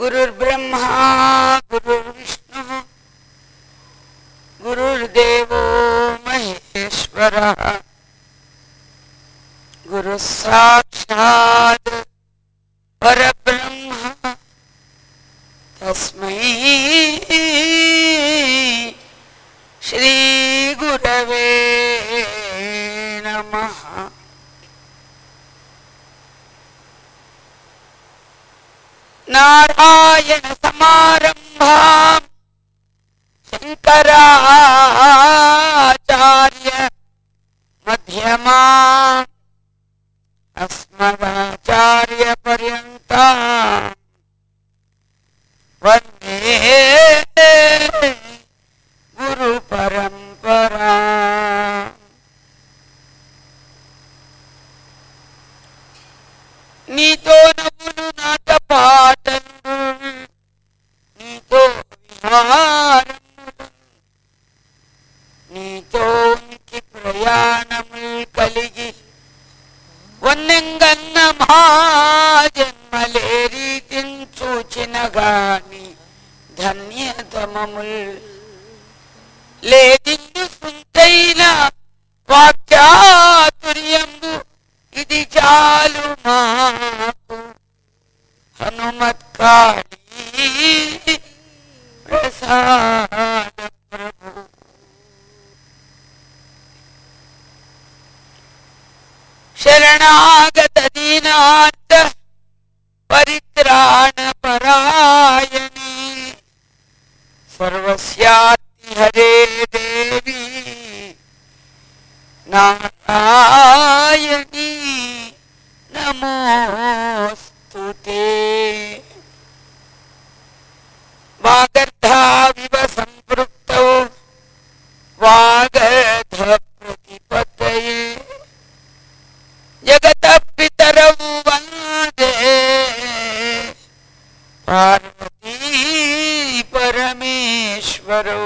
गुरुर्ब्रह्मा गुरुर्विष्णुः गुरुर्देवो महेश्वरः गुरुः साक्षात् परब्रह्म तस्मै श्रीगुरवे नमः नारायण समारम्भाम् शङ्कराचार्य मध्यमा अस्मदाचार्य पर्यन्ता वन्दे गुरुपरम्परा నీతో నవ్వులు నాట పాటలు నీతో విహారములు నీతో ఉనికి ప్రయాణములు కలిగి వన్నెంగన్న మా జన్మలే రీతిని చూచిన గాని ధన్యతమముల్ లేదిన్ను సుంతైన వాక్యాతుర్యంబు ఇది చాలు మాకు హనుమత్కాళీ ప్రసాద ప్రభు శరణాగత దీనాంత పరిత్రాణ పరాయణి సర్వస్యాతి హరే దేవి నారాయణి నమోస్తుతే వాగర్ధావివ సంపృక్తౌ వాగర్ధ ప్రతిపత్తయే జగత పితరవు వందే పార్వతీ పరమేశ్వరౌ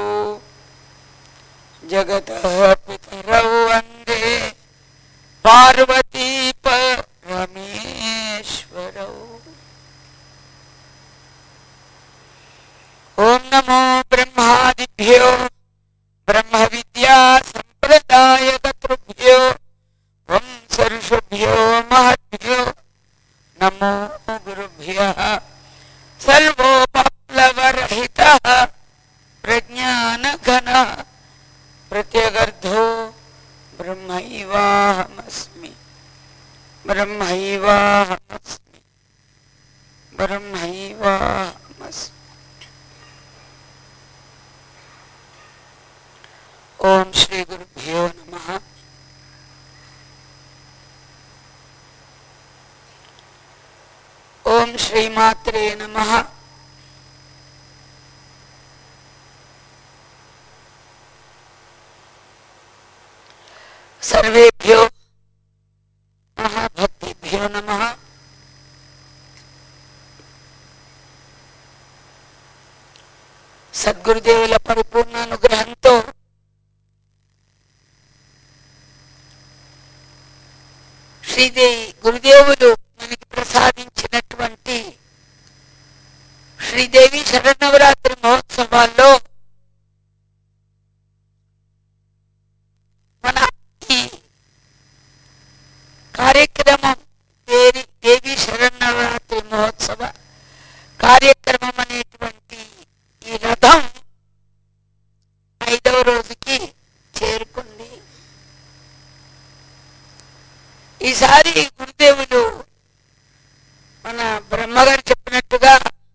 జగత పితరౌ వందే పార్వతీ పరమేశ్వరౌ ఓం నమో బ్రహ్మాదిభ్యో బ్రహ్మ విద్యా సంప్రదాయకతృభ్యో వంశర్షుభ్యో మహద్భ్యో నమో గురుభ్య సర్వోపప్లవరహిత ప్రజ్ఞానఘన ప్రత్యగర్ధో బ్రహ్మైవాహమస్మి బ్రహ్మైవాహమస్మి బ్రహ్మైవాహమస్మి ఓం శ్రీ గురుభ్యో నమః ఓం శ్రీమాత్రే నమ సర్వేభ్యో మహాభక్తిభ్యో నమ సద్గురుదేవుల పరిపూర్ణ అనుగ్రహంతో శ్రీదేవి గురుదేవులు మనకి ప్రసాదించినటువంటి శ్రీదేవి శరణవరాత్రి మహోత్సవాల్లో మన ఈ కార్యక్రమం దేవి దేవి శరణవరాత్రి మహోత్సవ కార్యక్రమం అనేటువంటి ఈ రథం ఐదవ రోజుకి చేరుకుంది ఈసారి గురుదేవులు మన బ్రహ్మగారు చెప్పినట్టుగా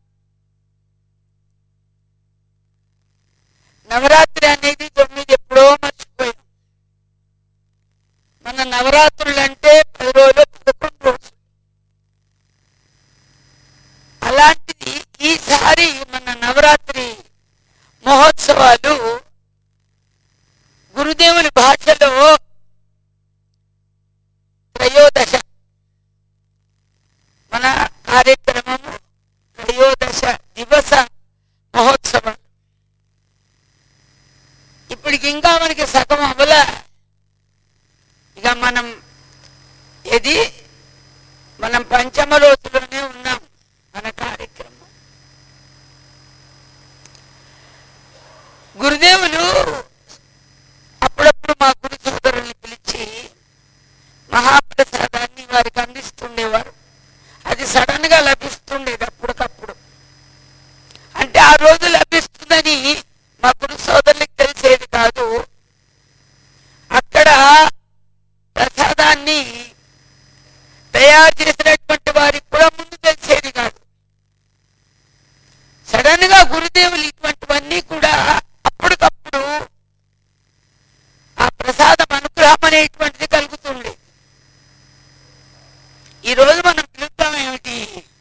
నవరాత్రి అనేది తొమ్మిది ఎప్పుడో మర్చిపోయాం మన నవరాత్రులు అంటే పది రోజులు పదకొండు రోజులు అలాంటిది ఈసారి మన నవరాత్రి మహోత్సవాలు గురుదేవుని భాషలో త్రయోదశ మన కార్యక్రమము త్రయోదశ దివస మహోత్సవం ఇప్పటికి ఇంకా మనకి సగం అవ్వల ఇక మనం ఏది మనం పంచమ రోజులోనే ఉన్నాం మన కార్యక్రమం మహాప్రసాదాన్ని వారికి అందిస్తుండేవారు అది సడన్ గా లభిస్తుండేది అప్పటికప్పుడు అంటే ఆ రోజు లభిస్తుందని మా గురు సోదరులకు తెలిసేది కాదు అక్కడ ప్రసాదాన్ని తయారు చేసినటువంటి వారికి కూడా ముందు తెలిసేది కాదు సడన్ గా గురుదేవులు ఇటువంటివన్నీ కూడా అప్పటికప్పుడు ఆ ప్రసాదం అనుగ్రహం అనేటువంటిది కలుగుతుంది ఈ రోజు మనం పిలుద్దాం ఏమిటి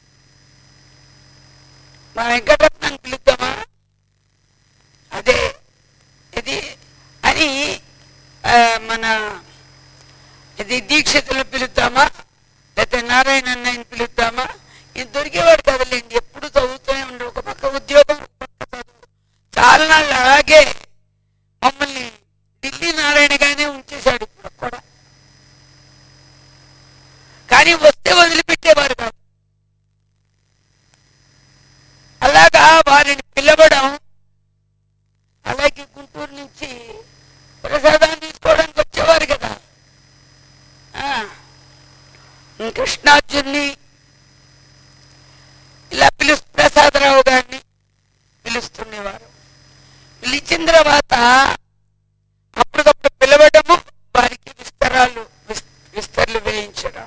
మా వెంకటరత్నాన్ని పిలుద్దామా అదే ఇది అని ఆ, మన ఇది దీక్షితులు పిలుద్దామా లేకపోతే నారాయణ అన్నయ్యని పిలుద్దామా ఇది దొరికేవాడు కదలేండి ఎప్పుడు చదువుతూనే ఉండు ఒక పక్క ఉద్యోగం ఒక పక్క చదువు చాలా నాళ్ళు అలాగే మమ్మల్ని ఢిల్లీ నారాయణగానే ఉంచేశాడు ఇప్పుడు కూడా కానీ వస్తే వదిలిపెట్టేవారు కాదు అలాగా వారిని పిలవడం అలాగే గుంటూరు నుంచి ప్రసాదాన్ని తీసుకోవడానికి వచ్చేవారు కదా ఆ, కృష్ణార్జున్ని ఇలా పిలు ప్రసాదరావు గారిని పిలుస్తుండేవారు పిలిచిన తర్వాత అప్పటికప్పుడు పిలవడము వారికి విస్తరాలు విస్- విస్తర్లు వేయించడం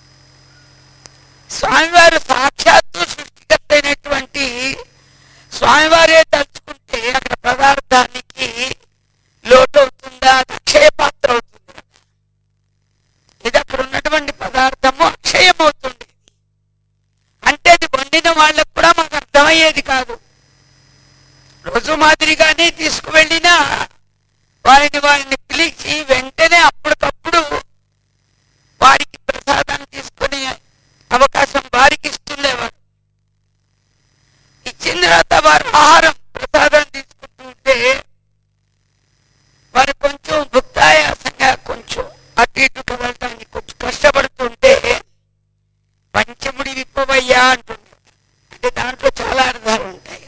స్వామివారు సాక్షాత్తు సృష్టికర్త అయినటువంటి స్వామివారే తలుచుకుంటే అక్కడ పదార్థానికి లోటు అవుతుందా అది అక్షయ పాత్ర అవుతుంది ఇది అక్కడ ఉన్నటువంటి పదార్థము అక్షయమవుతుంది అంటే అది వండిన వాళ్ళకు కూడా మాకు అర్థమయ్యేది కాదు రోజు మాదిరిగానే తీసుకువెళ్ళినా వారిని వారిని పిలిచి వెంటనే అప్పటికప్పుడు వారికి ప్రసాదాన్ని తీసుకునే అవకాశం వారికి ఇస్తుండేవారు ఇచ్చిన తర్వాత వారు ఆహారం ప్రసాదం తీసుకుంటూ ఉంటే వారు కొంచెం భుక్తాయాసంగా కొంచెం అటు ఇటు కదలటానికి కొంచెం కష్టపడుతుంటే పంచముడి విప్పవయ్యా అంటుంది అంటే దాంట్లో చాలా అర్థాలు ఉంటాయి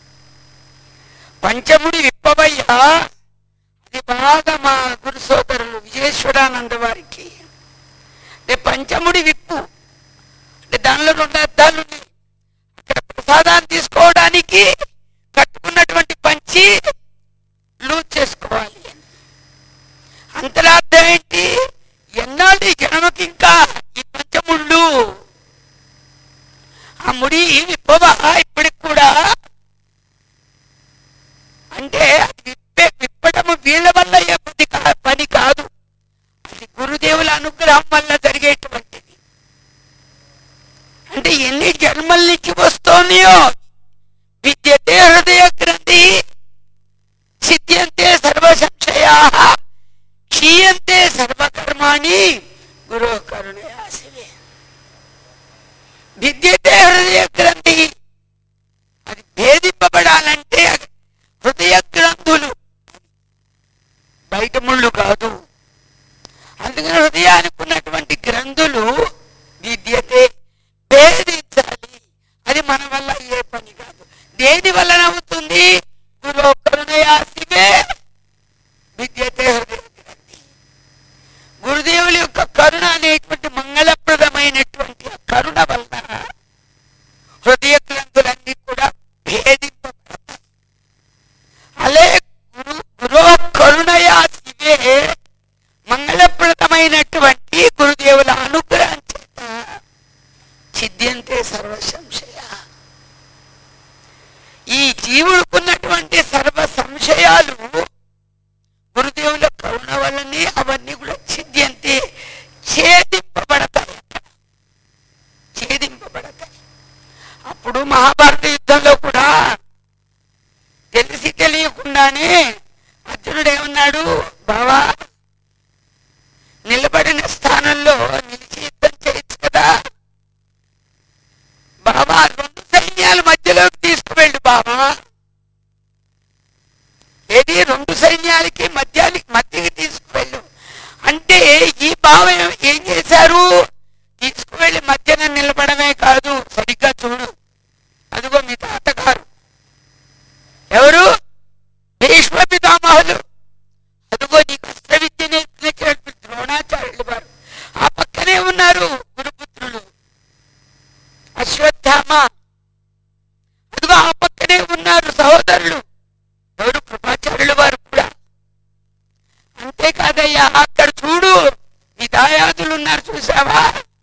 పంచముడి విప్పవయ్యా అది బాగా మా గురు సోదరులు విజయేశ్వరానంద వారికి అంటే పంచముడి విప్పు అంటే దానిలో రెండు అర్థాలు ఉన్నాయి అక్కడ ప్రసాదాన్ని తీసుకోవడానికి కట్టుకున్నటువంటి పంచి లూజ్ చేసుకోవాలి అని. అంతరార్థం ఏంటి ఎన్నాళ్ళు ఈ జనమకి ఇంకా ఈ పంచముళ్ళు ఆ ముడి విప్పవా ఇప్పటికి కూడా అంటే అది విప్పే విప్పటము వీళ్ళ వల్ల అయ్యే పని కా- పని కాదు అది గురుదేవుల అనుగ్రహం వల్ల జరిగేటువంటిది అంటే ఎన్ని జన్మల నుంచి వస్తోందియో విద్యతే హృదయ గ్రంథి సిద్ధ్యంతే సర్వ సంశయా క్షీయంతే సర్వకర్మాణి గురు కరుణయాసివే విద్యతే హృదయ గ్రంథి అది భేదింపబడాలంటే అది హృదయ గ్రంథులు బయట ముళ్ళు కాదు అందుకని హృదయానికి ఉన్నటువంటి గ్రంథులు విద్యతే భేదించాలి అది మన వల్ల అయ్యే పని కాదు దేని వలన అవుతుంది గురు కరుణయాసివే విద్యతే హృదయ గ్రంథి గురుదేవుల యొక్క కరుణ అనేటువంటి మంగళప్రదమైనటువంటి ఆ కరుణ వలన హృదయ గ్రంథులన్నీ కూడా భేదింపబడతాయి అలే గురు గురు కరుణయా శివే మంగళప్రదమైనటువంటి గురుదేవుల అనుగ్రహం చేత సిద్ధ్యంతే సర్వ సంశయ ఈ జీవుడుకున్నటువంటి సర్వ సంశయాలు గురుదేవుల కరుణ వల్లనే అవన్నీ కూడా సిద్ధ్యంతే ఛేదింపబడతాయి దాయాదులు ఉన్నారు చూసావా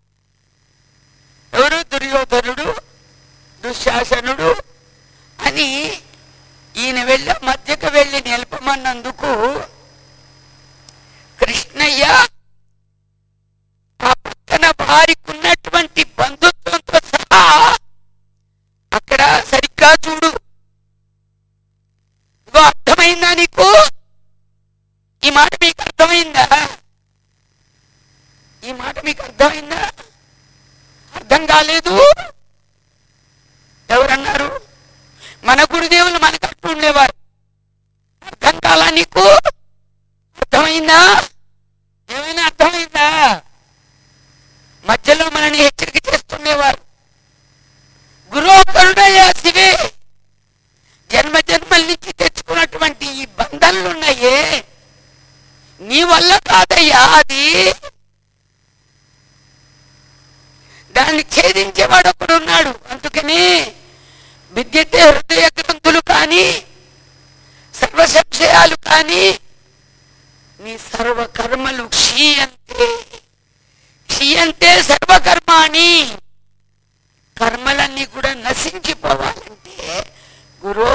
ఎవరు దుర్యోధనుడు దుశ్శాసనుడు అని ఈయన వెళ్ళి మధ్యకు వెళ్ళి నిలపమన్నందుకు కృష్ణయ్య ఆ పక్కన వారికి ఉన్నటువంటి బంధుత్వంతో సహా అక్కడ సరిగ్గా చూడు ఇగో అర్థమైందా నీకు ఈ మాట మీకు అర్థమైందా ఈ మాట మీకు అర్థమైందా అర్థం కాలేదు ఎవరన్నారు మన గురుదేవులు మనకు అట్టు ఉండేవారు అర్థం కాలా నీకు అర్థమైందా ఏమైనా అర్థమైందా మధ్యలో మనని హెచ్చరిక చేస్తుండేవారు గురువు కరుణయ్య శివే జన్మ జన్మల నుంచి తెచ్చుకున్నటువంటి ఈ బంధాలు ఉన్నాయే నీ వల్ల కాదయ్యా అది దాన్ని ఛేదించేవాడు ఒకడు ఉన్నాడు అందుకని విద్యతే హృదయ గ్రంథులు కానీ సర్వ సంశయాలు కానీ నీ సర్వ కర్మలు క్షీయంతే క్షీయంతే సర్వకర్మాణి కర్మలన్నీ కూడా నశించిపోవాలంటే గురు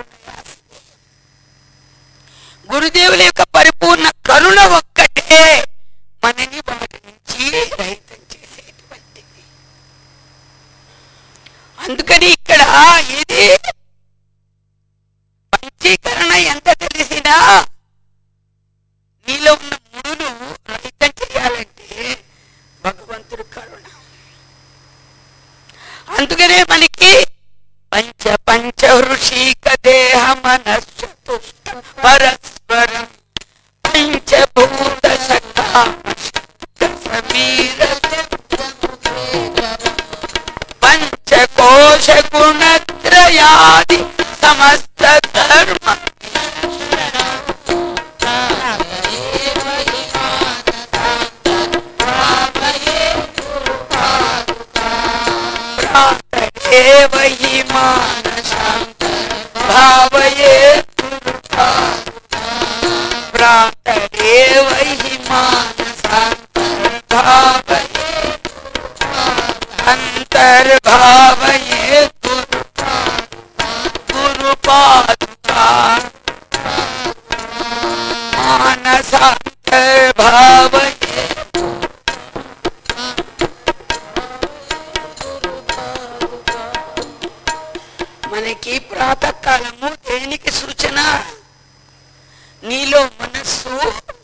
గురుదేవుల యొక్క పరిపూర్ణ కరుణ ఒక్కటే మనని వాటి నుంచి రహితం చేసేటువంటిది అందుకని ఇక్కడ ఇది పంచీకరణ ఎంత తెలిసినా నీలో ఉన్న ముడును రహితం చేయాలంటే భగవంతుడు కరుణ అందుకనే మనకి పంచ పంచ ఋషిక దేహ మనశ్చతుష్ట పరస్పరం పంచభూత సమీర పంచకోశ గుణత్రయాది సమస్త ధర్మ प्रातरेव हि मानसान्तर् भावये प्रातरेव हि मानसान्तर्भावये अन्तर्भावये गुरु गुरुपादुका मानसान्तर्भावये మనకి ప్రాతకాలము దేనికి సూచన నీలో మనస్సు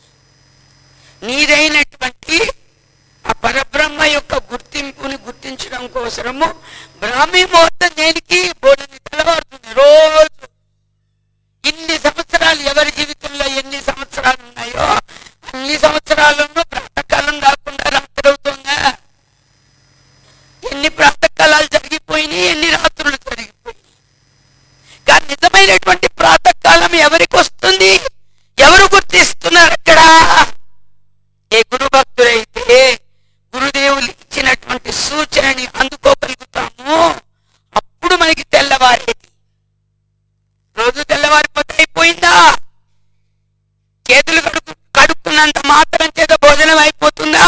నీదైనటువంటి ఆ పరబ్రహ్మ యొక్క గుర్తింపుని గుర్తించడం కోసము బ్రాహ్మీ ముహూర్తం దేనికి బోధని తెల్లవారుతుంది రోజు ఇన్ని సంవత్సరాలు ఎవరి జీవితంలో ఎన్ని సంవత్సరాలు ఉన్నాయో అన్ని సంవత్సరాలను ప్రాతకాలం రాకుండా రాత్రి అవుతుందా ఎన్ని ప్రాతకాలాలు జరిగిపోయినాయి ఎన్ని రాత్రులు జరిగిపోయినాయి కానీ నిజమైనటువంటి ప్రాతకాలం ఎవరికి వస్తుంది ఎవరు గుర్తిస్తున్నారు అక్కడ ఏ గురు భక్తులైతే గురుదేవులు ఇచ్చినటువంటి సూచనని అందుకోగలుగుతాము అప్పుడు మనకి తెల్లవారేది రోజు తెల్లవారిపోతే అయిపోయిందా చేతులు కడుక్కు కడుక్కున్నంత మాత్రం చేత భోజనం అయిపోతుందా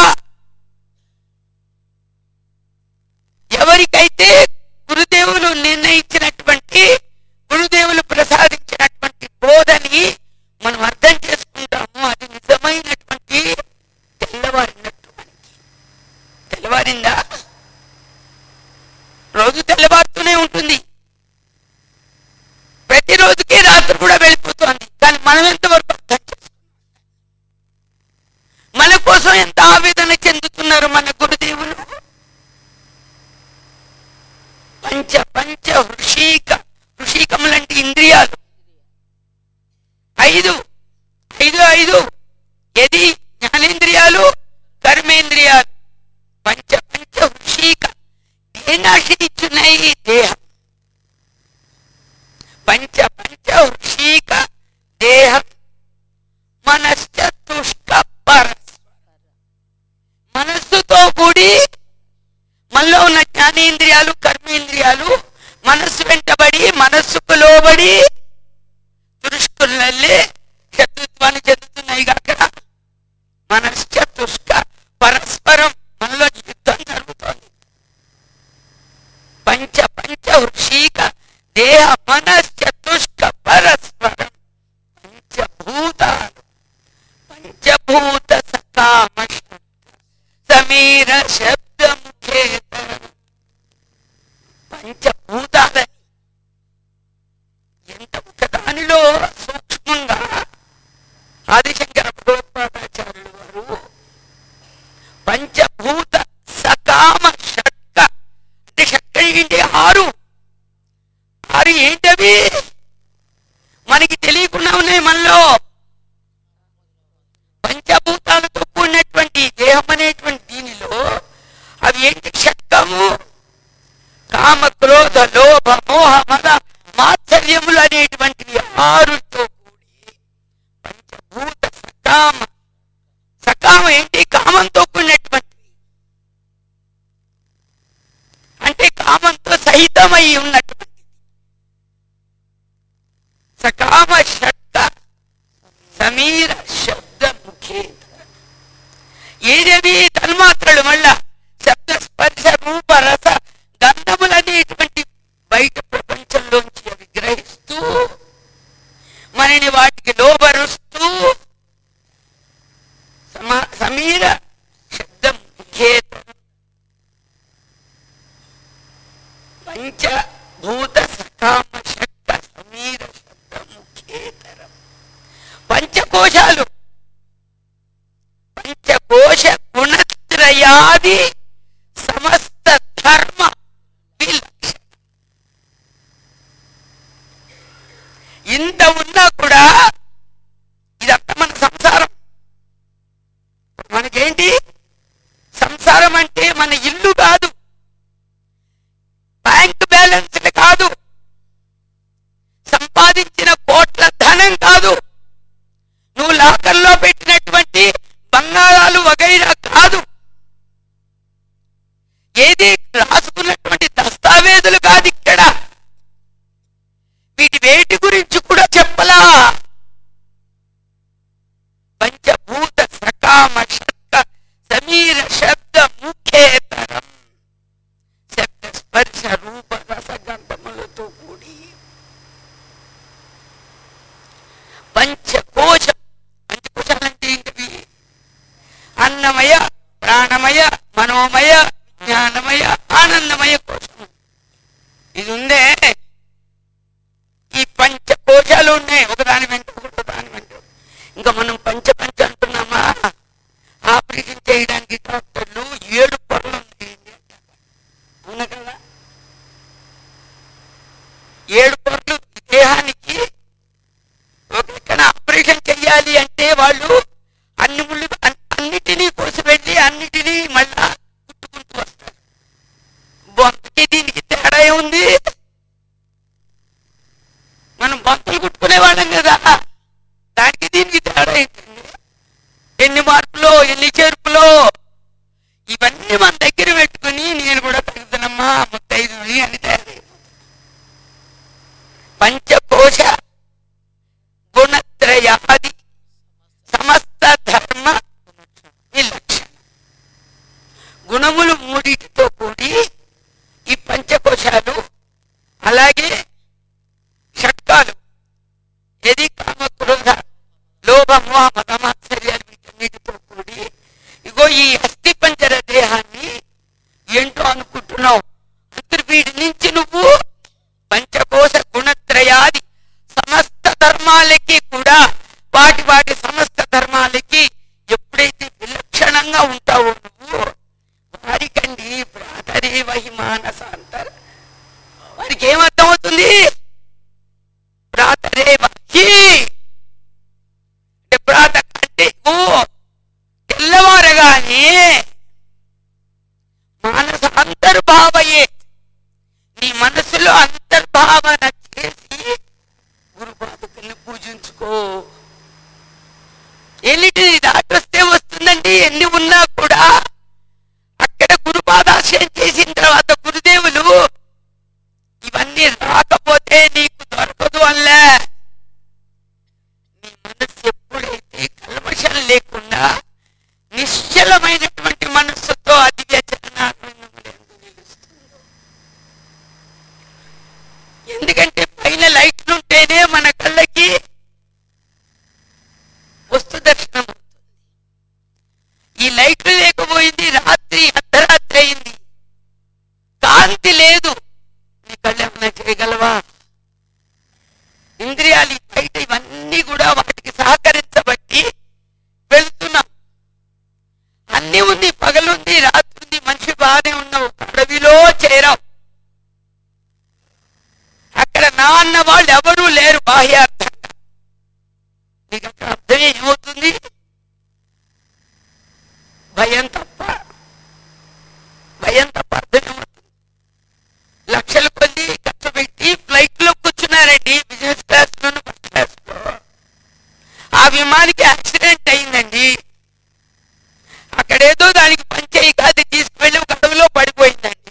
ఎవరికైతే గురుదేవులు నిర్ణయించినటువంటి గురుదేవులు ప్రసాదించినటువంటి బోధని మనం అర్థం చేసుకుంటాము అది నిజమైనటువంటి తెల్లవారినట్టు మనకి తెల్లవారిందా రోజు తెల్లవారుతూనే ఉంటుంది ప్రతిరోజుకి రాత్రి కూడా వెళ్ళిపోతుంది కానీ మనం ఎంతవరకు అర్థం చేసుకున్నాం మన కోసం ఎంత ఆవేదన చెందుతున్నారు మన గురుదేవులు పంచ పంచ హృషీక హృషీకములంటే ఇంద్రియాలు ఐదు ఐదు ఐదు ఎది జ్ఞానేంద్రియాలు కర్మేంద్రియాలు పంచ పంచ హృషీక దేన్ని ఆశ్రయించున్నాయి దేహం పంచ పంచ హృషీక దేహం మనశ్చ తుష్క పరస్పర మనస్సుతో కూడి మనలో ఉన్న జ్ఞానేంద్రియాలు కర్మేంద్రియాలు మనస్సు వెంటబడి మనస్సుకు లోబడి దుష్కులల్లే శత్రుత్వాన్ని చెందుతున్నాయి అక్కడ మనశ్చ తుష్క పర దేహ మనశ్చతుష్క పరస్పరం పంచభూతాలు పంచభూత సకామ సమీర శబ్దముఖేతరం పంచభూతాలని ఎంత ఒకదానిలో సూక్ష్మంగా ఆదిశంకర భగవత్పాదాచార్యులు వారు పంచభూత సకామ షట్క అంటే షట్క ఏంటి ఆరు ఆరు ఏంటవి మనకి తెలియకుండా ఉన్నాయి మనలో పంచభూతాలతో కూడినటువంటి ఈ దేహం అనేటువంటి దీనిలో అవి ఏంటి షట్కము కామ క్రోధ లోభ మోహ మద మాత్సర్యములు అనేటువంటివి ఆరుతో కూడి పంచభూత సకామ సకామ ఏంటి కామంతో కూడినటువంటివి అంటే కామంతో సహితమై ఉన్నటువంటిది సకామ షట్క సమీర శబ్ద ముఖేతర ఏదేవి తన్మాత్రలు మళ్ళా శబ్ద స్పర్శ రూప రస గంధములనేటువంటి బయట ప్రపంచంలోంచి అవి గ్రహిస్తూ మనని వాటికి లోబరుస్తూ సమా సమీర శబ్దం ముఖేతరం పంచభూత సకామ శక్త సమీర శబ్ద ముఖేతరం పంచకోశాలు పంచకోశ గుణత్రయాది సమస్త ధర్మ విలక్షణ ఇంత ఉన్నా కూడా ఇదంతా మన సంసారం మనకేంటి సంసారం అంటే మన ఇల్లు కాదు బ్యాంక్ బ్యాలెన్స్ కాదు సంపాదించిన కోట్ల ధనం కాదు నువ్వు లాకర్లో పెట్టినటువంటి బంగారాలు వగైరా కాదు ఏది రాసుకున్నటువంటి దస్తావేజులు కాదు ఇక్కడ వీటి వేటి గురించి కూడా చెప్పలా పంచభూత సకామ శబ్ద సమీర శబ్ద ముఖేతరం శబ్ద స్పర్శ రూప రసగంధములతో కూడి పంచకోశం పంచకోశాలంటే ఏంటివి అన్నమయ ప్రాణమయ మనోమయ జ్ఞానమయ ఆనందమయ కోశం ఇది ఉందే ఈ పంచకోశాలు ఉన్నాయి ఒకదాని వెంట ఒకటి దాని వెంట ఇంకా మనం పంచ పంచ అంటున్నామా ఆపరేషన్ చేయడానికి డాక్టర్లు ఏడు పొరలు ఉన్నాయి అవునా కదా ఏడు పొరలు దేహానికి ఒక ఎక్కడ ఆపరేషన్ చెయ్యాలి అంటే వాళ్ళు అన్ని ముళ్ళు అన్- అన్నిటినీ కోసిపెట్టి అన్నిటినీ మళ్ళా కుట్టుకుంటూ వస్తారు బొంతకి దీనికి తేడా ఏముంది మనం బొంతలు కుట్టుకునే వాళ్ళం కదా దానికి దీనికి తేడా ఏంటండి ఎన్ని మార్పులో ఎన్ని చేర్పులో ఇవన్నీ మన దగ్గర పెట్టుకుని నేను కూడా తగ్గుతానమ్మా ముత్తైదుని అని తయారైపోతుంది పంచకోశ గుణత్రయాది సమస్త ధర్మ విలక్షణ గుణములు మూడిటితో కూడి ఈ పంచకోశాలు అలాగే షట్కాలు ఏది కామ క్రోధ లోభ మోహ మతమాత్సర్యాలు వీటన్నిటితో కూడి ఇగో ఈ అస్థి పంజర దేహాన్ని ఏంటో అనుకుంటున్నావు అంతర్ వీటి నుంచి నువ్వు పంచకోశ గుణత్రయాది సమస్త ధర్మాలకి కూడా వాటి వాటి సమస్త ధర్మాలకి ఎప్పుడైతే విలక్షణంగా ఉంటావో నువ్వు వారికండి భ్రాతరే వహిమానస అంటారు వారికి ఏమర్థం అవుతుంది భ్రాతరే వహి అంటే భ్రాత అంటే ఓ తెల్లవారగానే మానస అంతర్భావయే నీ మనసులో అంతర్భావన చేసి గురు పాదుకల్ని పూజించుకో ఎన్నిటిని దాటొస్తే వస్తుందండి ఎన్ని ఉన్నా కూడా అక్కడ గురుపాదాశ్రయం చేసిన తర్వాత గురుదేవులు బాగానే ఉన్నావు అడవిలో చేరావు అక్కడ నా అన్న వాళ్ళు ఎవరూ లేరు బాహ్యార్థంగా నీకు అక్కడ అర్థం ఏమవుతుంది భయం తప్ప భయం తప్ప అర్థం ఏమవుతుంది లక్షల కొద్ది ఖర్చు పెట్టి ఫ్లైట్ లో కూర్చున్నారండి బిజినెస్ క్లాస్ లోను ఫస్ట్ క్లాస్ లో ఆ విమానికి యాక్సిడెంట్ అయిందండి అక్కడేదో దానికి పంచేయి కాదు తీసుకువెళ్ళి ఒక అడవిలో పడిపోయిందండి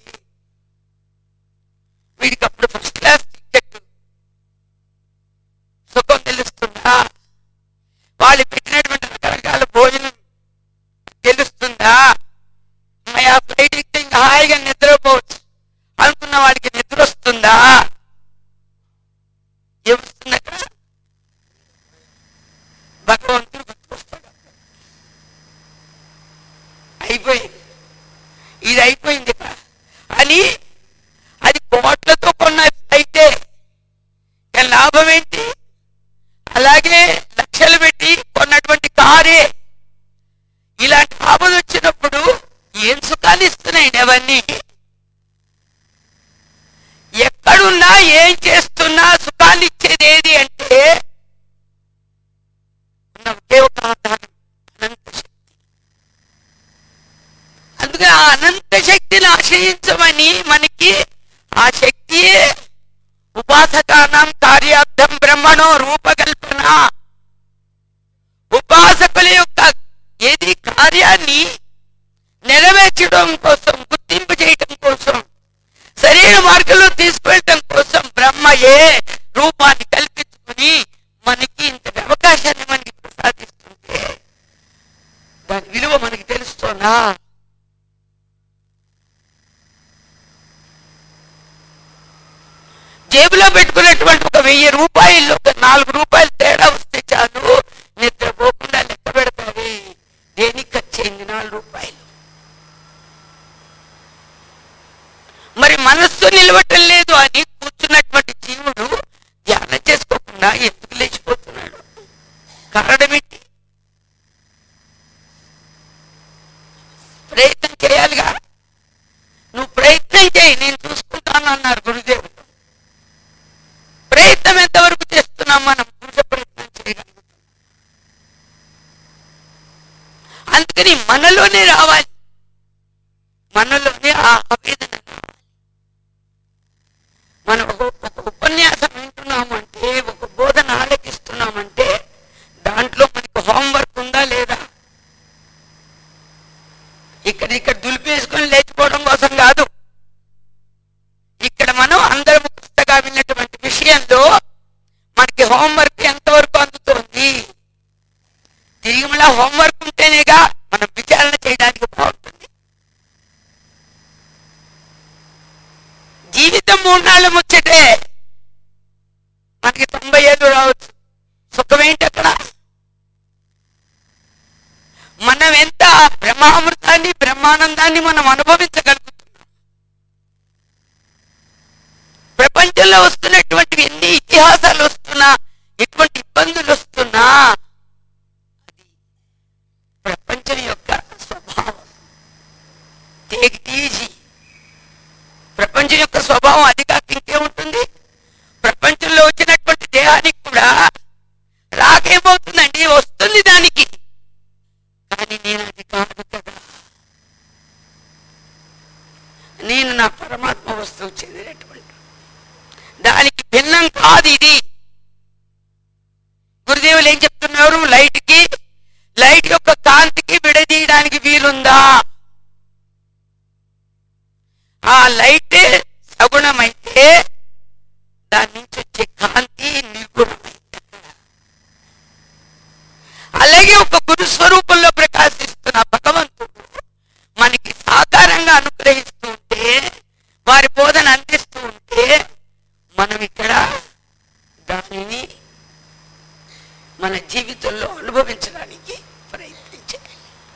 వీడికి అప్పుడు ఫస్ట్ క్లాస్ టికెట్ సుఖం తెలుస్తుందా వాళ్ళు పెట్టినటువంటి రకరకాల భోజనం తెలుస్తుందా మరి ఆ ఫ్లైట్ ఎక్కితే ఇంకా హాయిగా నిద్రపోవచ్చు అనుకున్న వాడికి నిద్ర వస్తుందా ఏమొస్తుంది అక్కడ భగవంతుడు గుర్తుకొస్తాడు అయిపోయింది ఇది అయిపోయింది ఇక. అని అది కోట్లతో కొన్న అయితే ఇక లాభం ఏంటి అలాగే లక్షలు పెట్టి కొన్నటువంటి కారే ఇలాంటి ఆపద వచ్చినప్పుడు ఏం సుఖాలు ఇస్తున్నాయండి అవన్నీ ఎక్కడున్నా ఏం చేస్తున్నా సుఖాలు ఇచ్చేది ఏది అంటే ఉన్న ఒకే ఒక ఆధారం అనంత శక్తి అందుకే ఆ అనంత శక్తిని ఆశ్రయించమని మనకి ఆ శక్తియే ఉపాసకానం కార్యార్థం బ్రహ్మణో రూపకల్పన ఉపాసకుల యొక్క ఏది కార్యాన్ని నెరవేర్చడం కోసం గుర్తింపు చేయటం కోసం సరైన మార్గంలో తీసుకెళ్ళటం కోసం బ్రహ్మయే రూపాన్ని కల్పించుకుని మనకి ఇంత అవకాశాన్ని మనకి ప్రసాదిస్తుంటే దాని విలువ మనకి తెలుస్తోందా జేబులో పెట్టుకున్నటువంటి ఒక వెయ్యి రూపాయలు ఒక నాలుగు రూపాయలు తేడా వస్తే చాలు నిద్రపోకుండా లెక్క పెడతావి దేనికి ఖర్చు అయింది నాలుగు రూపాయలు మరి మనస్సు నిలవటం లేదు అని కూర్చున్నటువంటి జీవుడు ధ్యానం చేసుకోకుండా ఎందుకు లేచిపోతున్నాడు కారణం ఏంటి ప్రయత్నం చేయాలిగా నువ్వు ప్రయత్నం చేయి నేను చూసుకుంటాను అన్నారు గురుదేవుడు ప్రయత్నం ఎంతవరకు చేస్తున్నాం మనం పురుష ప్రయత్నం చేయగలుగుతాం అందుకని మనలోనే రావాలి మనలోనే ఆ ఆవేదన రావాలి మనం ఒక ఒక ఉపన్యాసం వింటున్నాము అంటే ఒక బోధన ఆలకిస్తున్నామంటే దాంట్లో మనకు హోంవర్క్ ఉందా లేదా ఇక్కడ ఇక్కడ దులిపేసుకొని లేచిపోవడం కోసం కాదు ఇక్కడ మనం అందరం పుస్తగా విన్నటువంటి విషయంలో మనకి హోంవర్క్ ఎంతవరకు అందుతోంది తిరిగి మళ్ళా హోంవర్క్ ఉంటేనేగా మనం విచారణ చేయడానికి బాగుంటుంది జీవితం మూడు నాళ్ళు ముచ్చటే మనకి తొంభై ఏళ్ళు రావచ్చు సుఖమేంటి అక్కడ మనం ఎంత బ్రహ్మామృతాన్ని బ్రహ్మానందాన్ని మనం అనుభవించగలుగుతున్నాం ప్రపంచంలో వస్తున్నటువంటి ఎన్ని ఇతిహాసాలు వస్తున్నా ఎటువంటి ఇబ్బందులు వస్తున్నా అది ప్రపంచం యొక్క స్వభావం టేక్ ఈజీ ప్రపంచం యొక్క స్వభావం అది కాక ఇంకేముంటుంది ప్రపంచంలో వచ్చినటువంటి దేహానికి కూడా రాకేమవుతుందండి వస్తుంది దానికి కానీ నేను అది కాదు కదా నేను నా పరమాత్మ వస్తువు చెందినటువంటి దానికి భిన్నం కాదు ఇది గురుదేవులు ఏం చెప్తున్నారు లైట్ కి లైట్ యొక్క కాంతికి విడదీయడానికి వీలుందా ఆ లైట్ సగుణమైతే దాని నుంచి వచ్చే కాంతి నిర్గుణమైతే అలాగే ఒక గురు స్వరూపంలో ప్రకాశిస్తున్న భగవంతుడు మనకి సాకారంగా అనుగ్రహిస్తూ ఉంటే వారి బోధన అందిస్తూ ఉంటే మనం ఇక్కడ దానిని మన జీవితంలో అనుభవించడానికి ప్రయత్నించాలి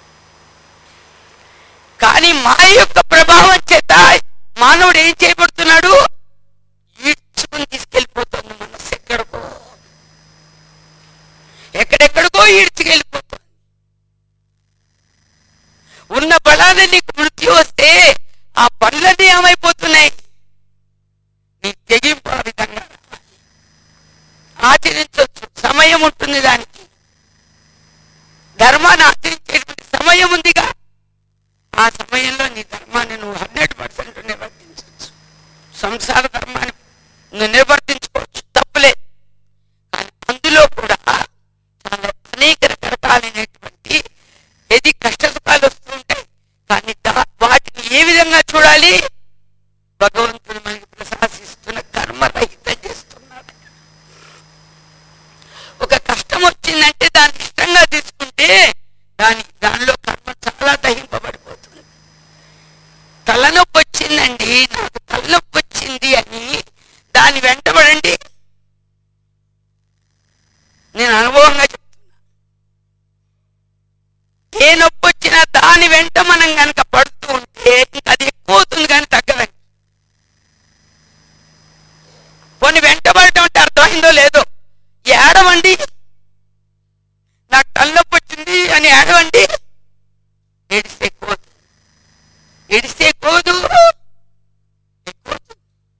కానీ మాయ యొక్క ప్రభావం చేత మానవుడు ఏం చేయబడుతున్నాడు ఈడ్చుకుని తీసుకెళ్ళిపోతుంది మనస్సు ఎక్కడికో ఎక్కడెక్కడికో ఈడ్చుకెళ్ళిపోతుంది ఉన్న బలాన్ని నీకు మృత్యు వస్తే నీ ధర్మాన్ని నువ్వు హండ్రెడ్ పర్సెంట్ నిర్వర్తించవచ్చు సంసార ధర్మాన్ని నువ్వు నిర్వర్తించుకోవచ్చు తప్పులేదు కానీ అందులో కూడా చాలా అనేక రకరకాలైనటువంటి ఏది కష్ట సుఖాలు వస్తుంటాయి కానీ దా- వాటిని ఏ విధంగా చూడాలి భగవంతుడు మనకి ప్రశాసిస్తున్న కర్మరహితం చేస్తున్నాడు ఒక కష్టం వచ్చిందంటే దాన్ని ఇష్టంగా తీసుకుంటే దాని దానిలో కర్మ చాలా దహింపబడిపోతుంది తలనొప్పి వచ్చిందండి నాకు తలనొప్పి వచ్చింది అని దాని వెంటబడండి నేను అనుభవంగా చెప్తున్నా ఏ నొప్పి వచ్చినా దాని వెంట మనం కనుక పడుతూ ఉంటే ఇంకా అది ఎక్కువ అవుతుంది కానీ తగ్గదండి కొన్ని వెంటబడటం అంటే అర్థమైందో లేదో ఏడవండి నాకు తలనొప్పి వచ్చింది అని ఏడవండి ఏడిస్తే ఎక్కువ అవుతుంది. ఏడిస్తే ఎక్కువ అవుదు. ఎక్కువ అవుతుంది.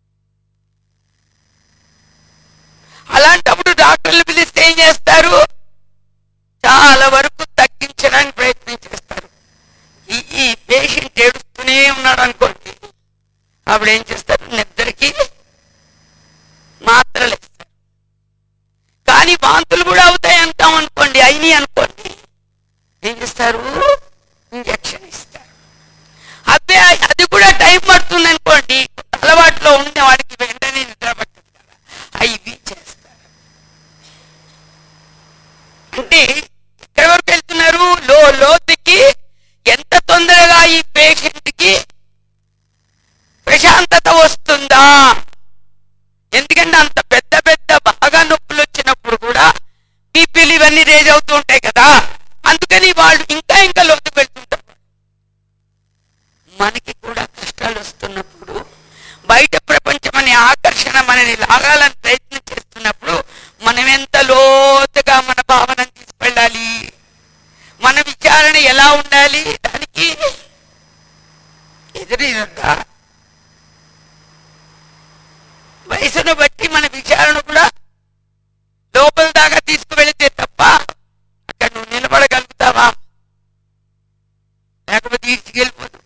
అలాంటప్పుడు డాక్టర్లు పిలిస్తే ఏం చేస్తారు చాలా వరకు తగ్గించడానికి ప్రయత్నం చేస్తారు ఈ ఈ పేషెంట్ ఏడుస్తూనే ఉన్నాడు అనుకోండి అప్పుడు ఏం చేస్తారు నిద్రకి మాత్రలు ఇస్తారు కానీ వాంతులు కూడా అవుతాయి అంటాం అనుకోండి అయినాయి అనుకోండి ఏం చేస్తారు ఇంజక్షన్ ఇస్తారు అదే అది కూడా టైం పడుతుంది అనుకోండి అలవాట్లో ఉండే వాడికి వెంటనే నిద్ర పట్టదు కదా అవి చేస్తారు అంటే ఎక్కడి వరకు వెళ్తున్నారు లో లోతుకి ఎంత తొందరగా ఈ పేషెంట్ కి ప్రశాంతత వస్తుందా ఎందుకంటే అంత పెద్ద పెద్ద బాగా నొప్పులు వచ్చినప్పుడు కూడా బీపీలు ఇవన్నీ రేజ్ అవుతూ ఉంటాయి కదా అందుకని వాళ్ళు ఇంకా ఇంకా లోతుకు వెళ్తుంటారు మనకి కూడా కష్టాలు వస్తున్నప్పుడు బయట ప్రపంచం అనే ఆకర్షణ మనని లాగాలని ప్రయత్నం చేస్తున్నప్పుడు మనం ఎంత లోతుగా మన భావనను తీసుకెళ్ళాలి మన విచారణ ఎలా ఉండాలి దానికి ఎదురీదంతా వయసును బట్టి మన విచారణ కూడా లోపల దాకా తీసుకువెళితే తప్ప అక్కడ నువ్వు నిలబడగలుగుతావా లేకపోతే ఈడ్చుకెళ్ళిపోదు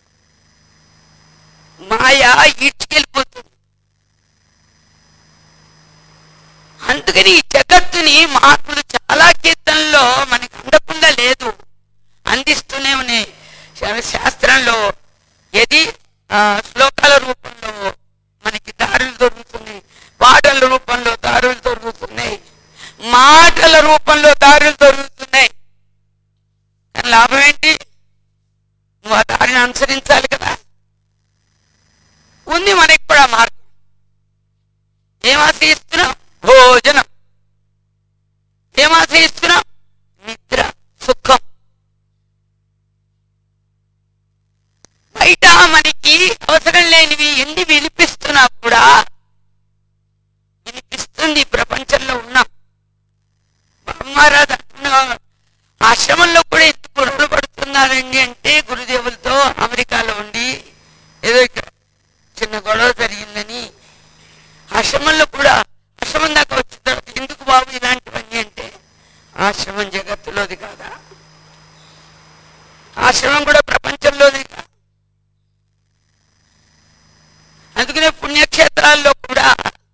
మాయ ఈడ్చుకెళ్ళిపోతుంది అందుకని ఈ జగత్తుని మహాత్ములు చాలా కీర్తనలో మనకి అందకుండా లేదు అందిస్తూనే ఉన్నాయి శా- శాస్త్రంలో ఏది ఆ, శ్లోకాల రూపంలో మనకి దారులు దొరుకుతున్నాయి పాటల రూపంలో దారులు దొరుకుతున్నాయి మాటల రూపంలో దారులు దొరుకుతున్నాయి కానీ లాభం ఏంటి నువ్వు ఆ దారిని అనుసరించాలి కదా ఉంది మనకి కూడా మార్గం ఏం ఆశ్రయిస్తున్నాం భోజనం ఏం ఆశ్రయిస్తున్నాం నిద్ర సుఖం బయట మనకి అవసరం లేనివి ఎన్ని వినిపిస్తున్నా కూడా వినిపిస్తుంది ఈ ప్రపంచంలో ఉన్నాం మహారాజ్ అంటున్నా ఆశ్రమంలో కూడా ఎందుకు గొడవలు పడుతున్నారండి అంటే గురుదేవులతో అమెరికాలో ఉండి ఏదో ఇక్కడ చిన్న గొడవ జరిగిందని ఆశ్రమంలో కూడా ఆశ్రమం దాకా వచ్చిన తర్వాత ఎందుకు బాబు ఇలాంటివన్నీ అంటే ఆశ్రమం జగత్తులోది కాదా ఆశ్రమం కూడా ప్రపంచంలోది కాదు అందుకనే పుణ్యక్షేత్రాల్లో కూడా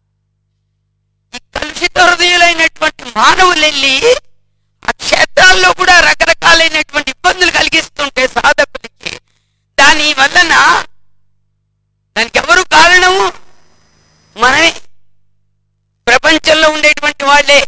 ఈ కలుషిత హృదయులైనటువంటి మానవులు వెళ్ళి ఆ క్షేత్రాల్లో కూడా రకరకాలైనటువంటి ఇబ్బందులు కలిగిస్తుంటే సాధకులకి దాని వలన దానికి ఎవరు కారణము మనమే ప్రపంచంలో ఉండేటువంటి వాళ్ళే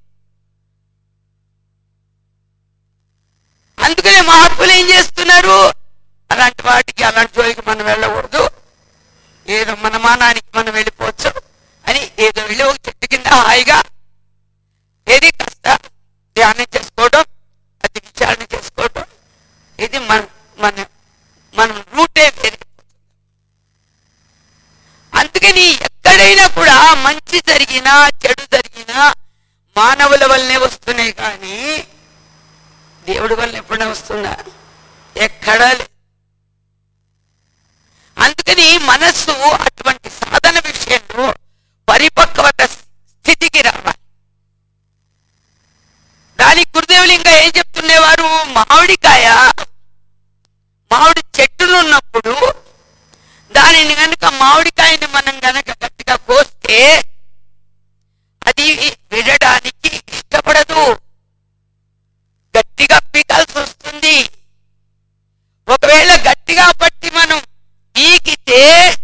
అందుకనే మహాత్ములు ఏం చేస్తున్నారు అలాంటి వాటికి అలాంటి జోలికి మనం వెళ్ళకూడదు ఏదో మన మానానికి మనం వెళ్ళిపోవచ్చు అని ఏదో వెళ్ళి ఒక చెట్టు కింద హాయిగా ఏది కాస్త ధ్యానం చేసుకోవడం అది విచారణ చేసుకోవడం ఇది మన మన మనం రూటే వేరే అందుకని ఎక్కడైనా కూడా మంచి జరిగినా చెడు జరిగినా మానవుల వల్లనే వస్తున్నాయి కానీ దేవుడి వల్ల ఎప్పుడైనా వస్తుందా ఎక్కడా లేదు అందుకని మనస్సు అటువంటి సాధన విషయంలో పరిపక్వత స్థితికి రావాలి దానికి గురుదేవులు ఇంకా ఏం చెప్తుండేవారు మామిడికాయ మామిడి చెట్టునున్నప్పుడు అది వినడానికి ఇష్టపడదు గట్టిగా పీకాల్సి వస్తుంది ఒకవేళ గట్టిగా పట్టి మనం పీకితే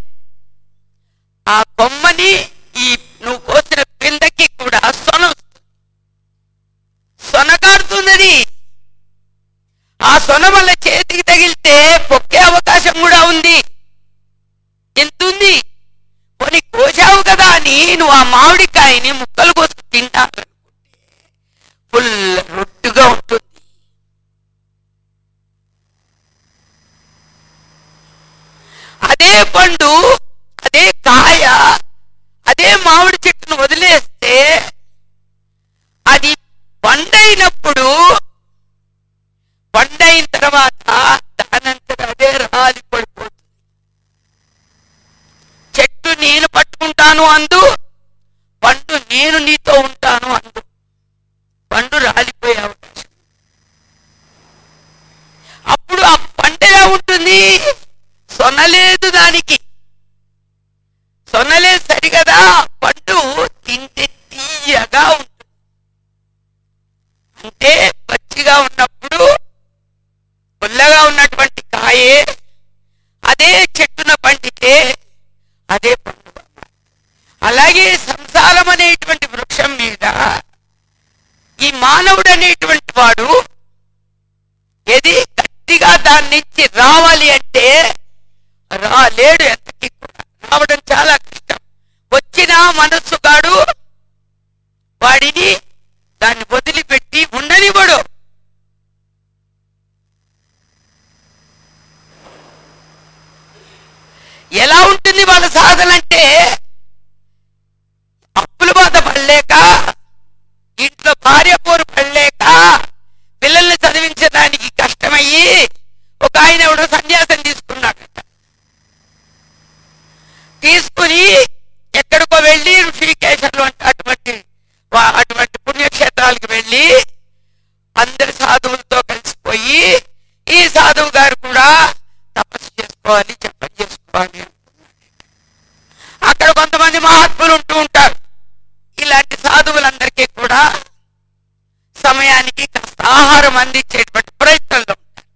ఆ కొమ్మని ఈ నువ్వు కోసిన పిందకి కూడా సొన వస్తుంది. సొనగాడుతున్నది ఆ సొన వల్ల చేతికి తగిలితే పొక్కే అవకాశం కూడా ఉంది ఎంతుంది కొని కోసావు కదా అని నువ్వు ఆ మామిడికాయని ముక్కలు కోసి తింటానుకుంటే ఫుల్ రొట్టుగా ఉంటుంది అదే పండు అదే కాయ అదే మామిడి చెట్టును వదిలేస్తే అది పండైనప్పుడు పండైన తర్వాత దానంతట అదే రాలి పడిపోతుంది చెట్టు నేను పట్టుకుంటాను అందు పండు నేను నీతో ఉంటాను అందు పండు రాలిపోయే అవకాశం అప్పుడు ఆ పండు ఎలా ఉంటుంది సొనలేదు దానికి సొనలేదు సరిగదా పండు తింటే తీయగా ఉంటుంది అంటే పచ్చిగా ఉన్నప్పుడు పుల్లగా ఉన్నటువంటి కాయే అదే చెట్టున పండితే అదే పండుగ అలాగే సంసారం అనేటువంటి వృక్షం మీద ఈ మానవుడు అనేటువంటి వాడు ఏది గట్టిగా దాని నుంచి రావాలి అంటే రాలేడు ఎంతకి కూడా రావడం చాలా కష్టం వచ్చిన మనస్సుగాడు వాడిని దాన్ని వదిలిపెట్టి ఉండనివ్వడు ఎలా ఉంటుంది వాళ్ళ సాధన అంటే అప్పుల బాధ పడలేక ఇంట్లో భార్య పోరు పడలేక పిల్లల్ని చదివించడానికి కష్టమయ్యి ఒక ఆయన ఎవడో సన్యాసం తీసుకున్నాడట తీసుకుని ఎక్కడికో వెళ్ళి ఋషికేశంలో అంటే అటువంటి వా- అటువంటి పుణ్యక్షేత్రాలకు వెళ్ళి అందరి సాధువులతో కలిసిపోయి ఈ సాధువు గారు కూడా తపస్సు చేసుకోవాలి జపం చేసుకోవాలి అనుకున్నాడు. అక్కడ కొంతమంది మహాత్ములు ఉంటూ ఉంటారు ఇలాంటి సాధువులందరికీ కూడా సమయానికి కాస్త ఆహారం అందించేటువంటి ప్రయత్నంలో ఉంటారు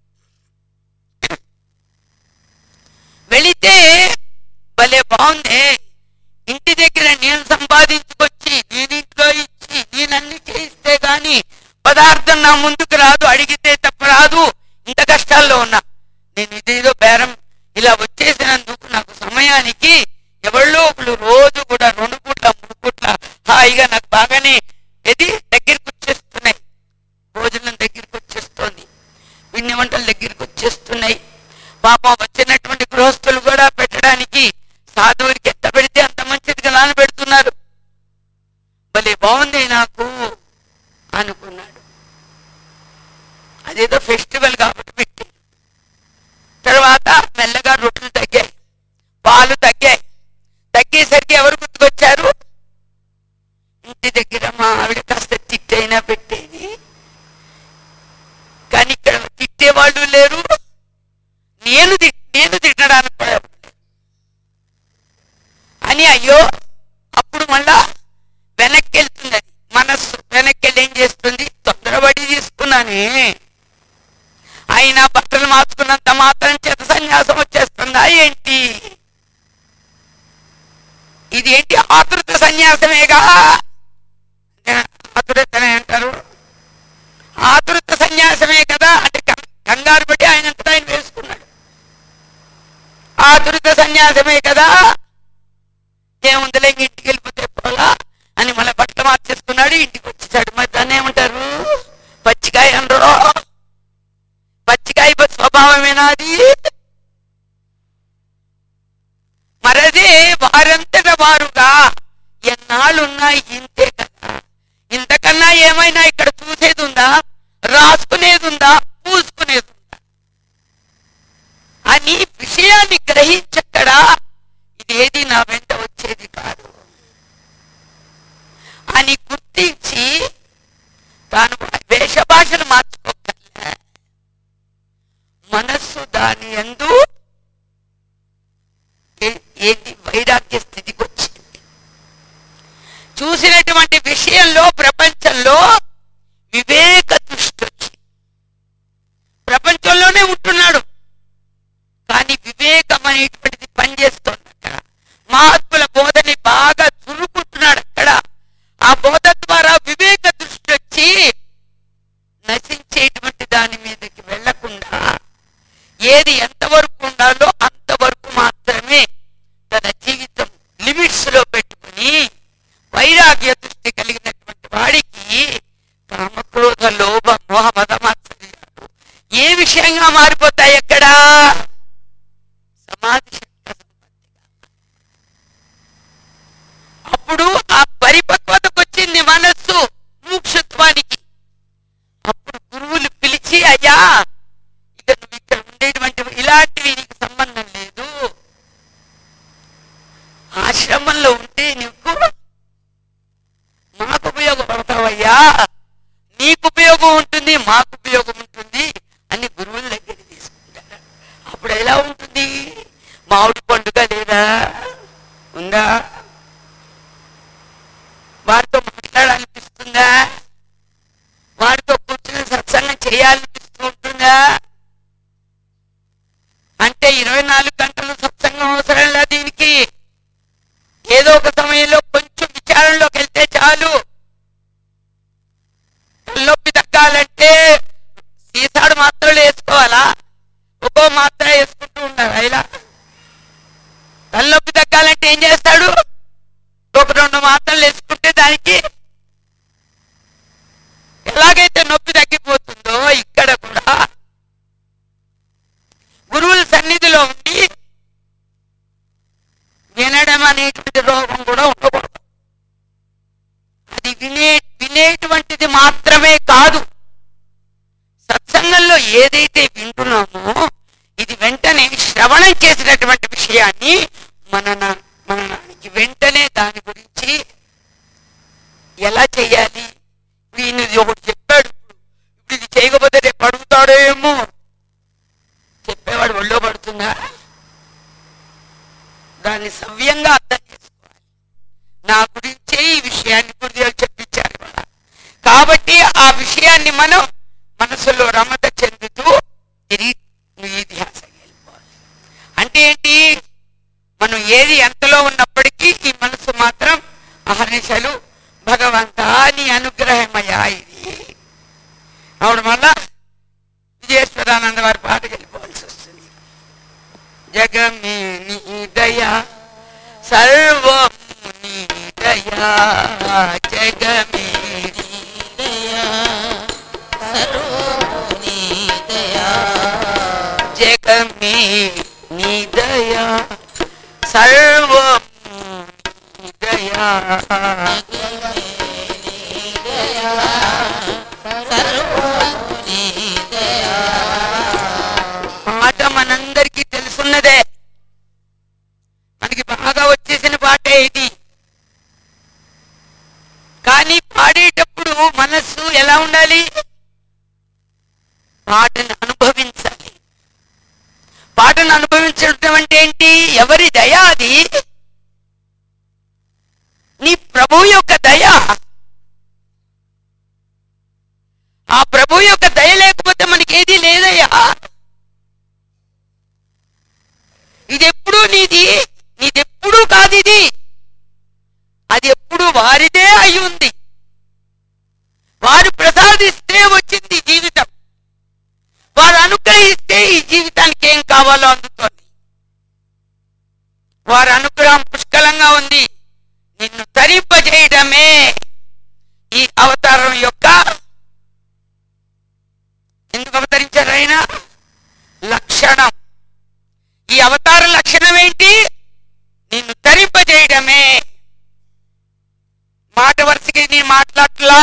వెళితే భలే బాగుంది ఇంటి దగ్గర నేను సంపాదించుకొచ్చి నేను ఇంట్లో ఇచ్చి నేనన్ని చేయిస్తే గాని పదార్థం నా ముందుకు రాదు అడిగితే తప్ప రాదు ఇంత కష్టాల్లో ఉన్నా నేను ఇదేదో బేరం ఇలా వచ్చేసినందుకు నాకు సమయానికి ఎవళ్ళో ఒకళ్ళు రోజు కూడా రెండు పూట్ల మూడు పూట్ల హాయిగా నాకు బాగానే ఇది దగ్గరికి వచ్చేస్తున్నాయి భోజనం దగ్గరికి వచ్చేస్తోంది పిండి వంటల దగ్గరికి వచ్చేస్తున్నాయి పాపం వచ్చినటువంటి గృహస్థులు కూడా పెట్టడానికి సాధువుడికి ఎంత పెడితే అంత మంచిదిగా నానబెడుతున్నారు భలే బాగుంది నాకు అనుకున్నాడు అదేదో ఫెస్టివల్ కాబట్టి పెట్టాడు తర్వాత మెల్లగా రొట్టెలు తగ్గాయి పాలు తగ్గాయి తగ్గేసరికి ఎవరు గుర్తుకొచ్చారు ఇంటి దగ్గర మా ఆవిడ కాస్త తిట్టైనా పెట్టేది కానీ ఇక్కడ తిట్టేవాళ్ళు లేరు నేను తి- నేను తిట్టడానికి కూడా ఎవరు లేరు. అని అయ్యో అప్పుడు మళ్ళా వెనక్కి వెళ్తుంది అది మనస్సు వెనక్కి వెళ్ళి ఏం చేస్తుంది తొందరపడి తీసుకున్నానే అయినా బట్టలు మార్చుకున్నంత మాత్రం చేత సన్యాసం వచ్చేస్తుందా ఏంటి ఇది ఏంటి ఆతృత సన్యాసమేగా అంటే ఆతురతనే అంటారు ఆతురత సన్యాసమే కదా అంటే కం- కంగారు పడి ఆయన అంతటా ఆయన వేసుకున్నాడు ఆతురత సన్యాసమే కదా ఏముందిలే ఇంక ఇంటికి వెళ్ళిపోతే పోలా అని మళ్ళీ బట్టలు మార్చేసుకున్నాడు ఇంటికి వచ్చేసాడు మరి దాన్ని ఏమంటారు పచ్చికాయ అనరు పచ్చికాయ బ- స్వభావమేనా అది మరదే వారంతట వారుగా ఎన్నాళ్ళున్నా ఇంతే కదా ఇంతకన్నా ఏమైనా ఇక్కడ చూసేది ఉందా రాసుకునేది ఉందా పూసుకునేది ఉందా అని విషయాన్ని గ్రహించక్కడా ఇదేది నా వెంట వచ్చేది కాదు అని గుర్తించి తాను వేష భాషలు మార్చుకోగల మనస్సు దాని ఎందు ఏ- ఏది వైరాగ్య స్థితికి వచ్చింది పనిచేస్తోంది అక్కడ మహాత్ముల బోధని బాగా చురుకుంటున్నాడు అక్కడ ఆ బోధ ద్వారా వివేక దృష్టి వచ్చి నశించేటువంటి దాని మీదకి వెళ్లకుండా ఏది ఎంతవరకు ఉండాలో అంతవరకు మాత్రమే తన జీవితం లిమిట్స్ లో పెట్టుకుని వైరాగ్య దృష్టి కలిగినటువంటి వాడికి కామక్రోధ లోభ మోహ మదమాత్సర్యాలు ఏ విషయంగా మారిపోతాయి ఎక్కడ సమాధి శక్తి సంపత్తిగా అప్పుడు ఆ పరిపక్వతకు వచ్చింది మనస్సు ముక్షత్వానికి అప్పుడు గురువులు పిలిచి అయ్యా ఇక నువ్వు ఇక్కడ ఉండేటువంటి ఇలాంటివి నీకు సంబంధం లేదు ఆశ్రమంలో ఉంటే నీకు మాకు ఉపయోగపడతావయ్యా నీకు ఉపయోగం ఉంటుంది మాకు ఉపయోగం ఉంటుంది అని గురువుల దగ్గర తీసుకుంటారు అప్పుడు ఎలా ఉంటుంది మామిడి పండుగ లేదా ఉందా వారితో మాట్లాడాలనిపిస్తుందా వారితో కూర్చుని సత్సంగం చేయాలనిపిస్తూ ఉంటుందా అంటే ఇరవై నాలుగు గంటలు సత్సంగం అవసరం లేదు దీనికి ఏదో ఒక సమయంలో కొంచెం విచారంలోకి వెళ్తే చాలు తలనొప్పి తగ్గాలంటే సీసాడు మాత్రలు వేసుకోవాలా ఒక్కో మాత్ర వేసుకుంటూ ఉండాలి ఇలా తలనొప్పి తగ్గాలంటే ఏం చేస్తాడు ఒక రెండు మాత్రలు వేసుకుంటే దానికి ఎలాగైతే నొప్పి తగ్గిపోతుందో ఇక్కడ కూడా గురువుల సన్నిధిలో ఉండి వినడం అనేటువంటి రోగం కూడా ఉండకూడదు అది వినే వినేటువంటిది మాత్రమే కాదు సత్సంగంలో ఏదైతే వింటున్నామో ఇది వెంటనే శ్రవణం చేసినటువంటి విషయాన్ని మనన మననానికి వెంటనే దాని గురించి ఎలా చేయాలి ఈయన ఇది ఒకటి చెప్పాడు ఇప్పుడు ఇప్పుడు ఇది చేయకపోతే రేపు అడుగుతాడో ఏమో చెప్పేవాడు ఒళ్ళో పడుతుందా దాన్ని సవ్యంగా అర్థం చేసుకోవాలి నా గురించే ఈ విషయాన్ని గురుదేవులు చెప్పించారు ఇవాళ. కాబట్టి ఆ విషయాన్ని మనం మనసులో రమత చెందుతూ తిరిగి ఈ ధ్యాసకి వెళ్ళిపోవాలి అంటే ఏంటి మనం ఏది ఎంతలో ఉన్నప్పటికీ ఈ మనసు మాత్రం అహర్నిశలు భగవంతా నీ అనుగ్రహమయ్యా ఇది అవును మళ్ళా విజయేశ్వరానంద వారి పాటకి వెళ్ళిపోవాల్సి వస్తుంది జగమే నీ దయా సర్వం నీ దయా జగమే నీ దయా జగమే నీ దయా సర్వం నీ దయా పాట మనందరికీ తెలుసున్నదే మనకి బాగా వచ్చేసిన పాటే ఇది కానీ పాడేటప్పుడు మనస్సు ఎలా ఉండాలి పాటను అనుభవించాలి పాటను అనుభవించడం అంటే ఏంటి ఎవరి దయ అది నీ ప్రభు యొక్క దయ ఆ ప్రభు యొక్క దయ లేకపోతే మనకి ఏది లేదయ్యా ఇది ఎప్పుడు నీది నీది ఎప్పుడు కాదు ఇది అది ఎప్పుడు వారిదే అయి ఉంది వారు ప్రసాదిస్తే వచ్చింది ఈ జీవితం వారు అనుగ్రహిస్తే ఈ జీవితానికి ఏం కావాలో అందుతోంది వారి అనుగ్రహం పుష్కలంగా ఉంది నిన్ను తరింపజేయడమే ఈ అవతారం యొక్క ఎందుకు అవతరించారు ఆయన లక్షణం ఈ అవతార లక్షణం ఏంటి నిన్ను తరింపజేయడమే మాట వరుసకి నేను మాట్లాడలా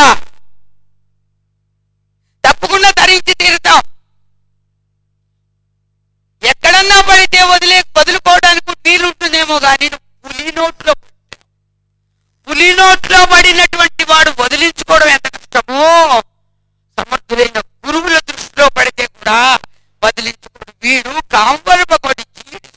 తప్పకుండా తరించి తీరుతాం ఎక్కడన్నా పడితే వదిలే వదులుకోవడానికి వీలుంటుందేమో కానీ నువ్వు పులి నోట్లో పడ్డావు. పులి నోట్లో పడినటువంటి వాడు వదిలించుకోవడం ఎంత కష్టమో సమర్థులైన గురువుల దృష్టిలో పడితే కూడా వదిలించుకోడు వీడు కాంబరపకొడి జీడి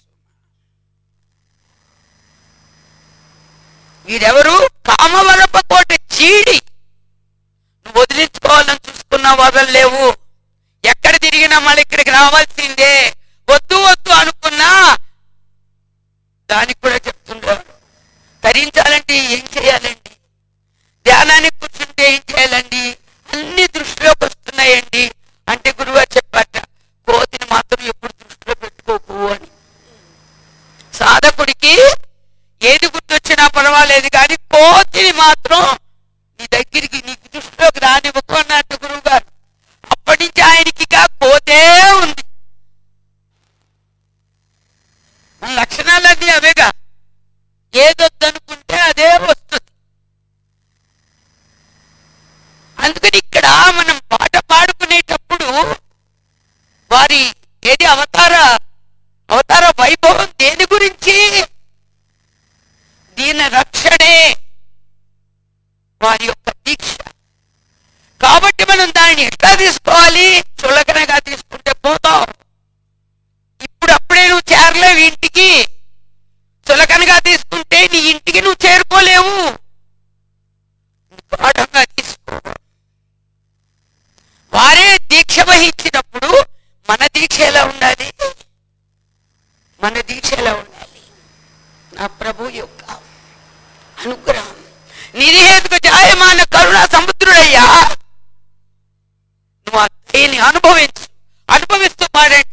వీరెవరు కామవరపకోట చీడి నువ్వు వదిలించుకోవాలని చూసుకున్నా వదలలేవు ఎక్కడ తిరిగినా మళ్ళీ ఇక్కడికి రావాల్సిందే వద్దు వద్దు అనుకున్నా సాధకుడికి ఏది గుర్తొచ్చినా పర్వాలేదు కానీ కోతిని మాత్రం నీ దగ్గరికి నీ దృష్టిలోకి రానివ్వకు అన్నట్టు గురువు గారు అప్పటి నుంచి ఆయనకి ఇక కోతే ఉంది మన లక్షణాలన్నీ అవేగా ఏదొద్దనుకుంటే అదే వస్తుంది అందుకని ఇక్కడ మనం పాట పాడుకునేటప్పుడు వారి ఏది అవతార అవతార వైభవం దేని గురించి దీని రక్షణే వారి యొక్క దీక్ష కాబట్టి మనం దానిని ఎట్లా తీసుకోవాలి చులకనగా తీసుకుంటే పోతాం ఇప్పుడు అప్పుడే నువ్వు చేరలేవు ఇంటికి చులకనగా తీసుకుంటే నీ ఇంటికి నువ్వు చేరుకోలేవు గాఢంగా తీసుకో వారే దీక్ష వహించినప్పుడు మన దీక్ష ఎలా ఉండాలి మన దీక్ష ఎలా ఉండాలి నా ప్రభు యొక్క అనుగ్రహం నిరేతుక జాయమాన కరుణ సముద్రుడయ్యా నువ్వు ఆ దయని అనుభవించు అనుభవిస్తూ పాడండి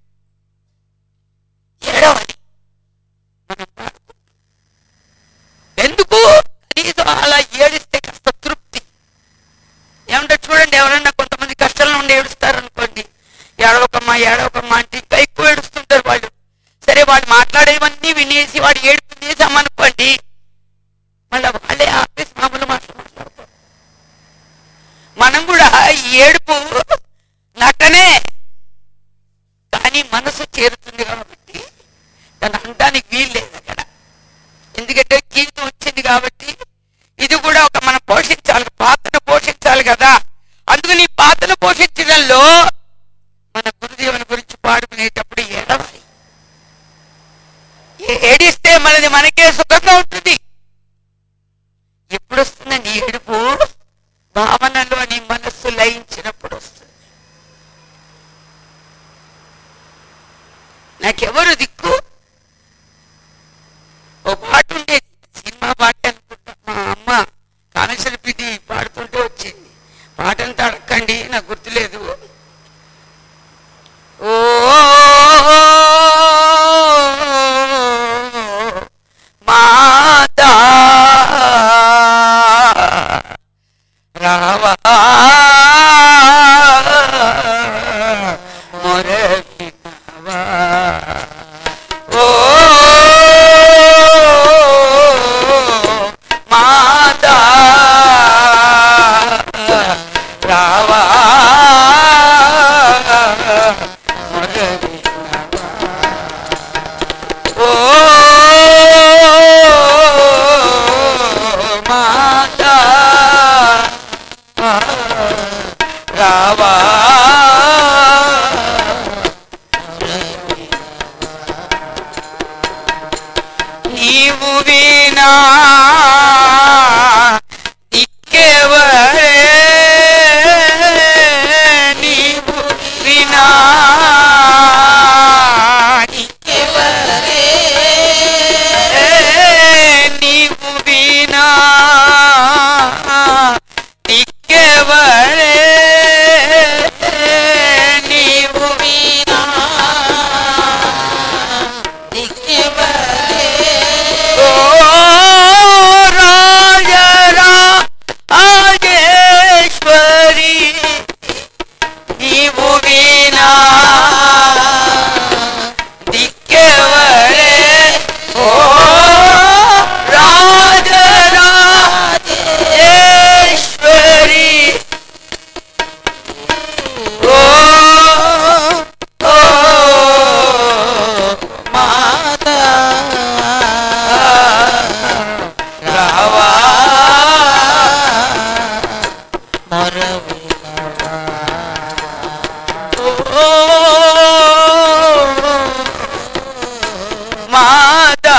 ఏడవని మనం పాడుకుంటాం. ఎందుకు కనీసం అలా ఏడిస్తే కాస్త తృప్తి ఏమంటే చూడండి ఎవరన్నా కొంతమంది కష్టాల నుండి ఏడుస్తారు అనుకోండి ఏడవకమ్మా ఏడవకమ్మా అంటే ఇంకా ఎక్కువ ఏడుస్తుంటారు వాళ్ళు సరే వాడు మాట్లాడేవన్నీ వినేసి వాడు ఏడుపు వినేసామనుకోండి మళ్ళీ వాళ్ళే ఆపేసి మామూలు మాటలు మాట్లాడతారు మనం కూడా ఈ ఏడుపు నటనే కానీ మనసు చేరుతుంది కాబట్టి దాన్ని అనడానికి వీలు లేదు అక్కడ ఎందుకంటే జీవితం వచ్చింది కాబట్టి ఇది కూడా ఒక మనం పోషించాలి పాత్రను పోషించాలి కదా అందుకని ఈ పాత్రను పోషించడంలో మన గురుదేవుని గురించి పాడుకునేటప్పుడు ఏడవాలి ఏ- ఏడిస్తే మనది మనకే సుఖంగా ఉంటుంది ఎప్పుడు వస్తుంది నీ ఏడుపు భావనలో నీ మనస్సు లయించినప్పుడు వస్తుంది నాకెవరు దిక్కు ఓ పాట ఉండేది సినిమా పాట అనుకుంటా మా అమ్మ కామేశ్వరపిది పాడుతుంటే వచ్చింది పాట అంతా అడగండి నాకు గుర్తులేదు ఓ మాతా రావా మొరవినవా ఓ మాతా రావా మొరవినవా ఓ మాతా రావా నీవు వినా దిక్కెవరే నీవు వినా దిక్కెవరే నీవు వినా దిక్కెవరే నీవు వినా ఓ రాజరా ఆగేశ్వరి నీవు వినా దిక్కెవరే ఓ రాజరాజేశ్వరి ఓ ఓ మాతా రావా ఓ మాతా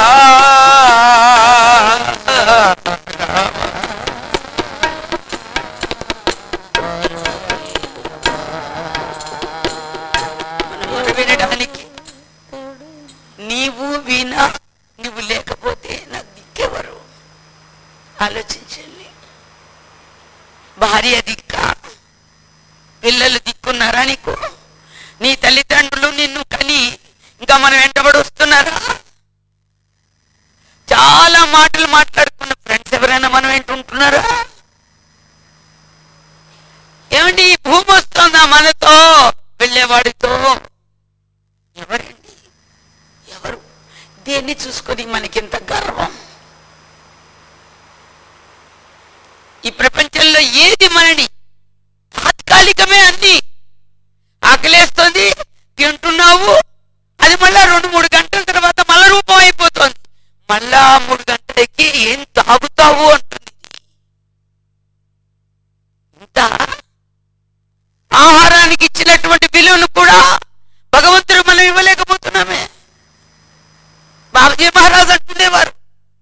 మనం వినడానికి నీవు వినా నువ్వు లేకపోతే నాకు దిక్కెవరు ఆలోచించండి భార్య దిక్క పిల్లలు దిక్కున్నారా నీకు నీ తల్లిదండ్రులు నిన్ను కని ఇంకా మనం వెంటబడి వస్తున్నారా ఉంటున్నారా ఏమండి ఈ భూమి వస్తుందా మనతో వెళ్ళేవాడితో ఎవరండి ఎవరు దేన్ని చూసుకొని మనకింత గర్వం ఈ ప్రపంచంలో ఏది మనని తాత్కాలికమే అన్ని ఆకలేస్తుంది తింటున్నావు అది మళ్ళా రెండు మూడు గంటల తర్వాత మళ్ళా రూపం అయిపోతుంది మళ్ళా మూడు గంటలకి ఏం తాగుతావు అంటుంది ఇంత ఆహారానికి ఇచ్చినటువంటి విలువను కూడా భగవంతుడు మనం ఇవ్వలేకపోతున్నామే బాబుజీ మహారాజ్ అంటుండేవారు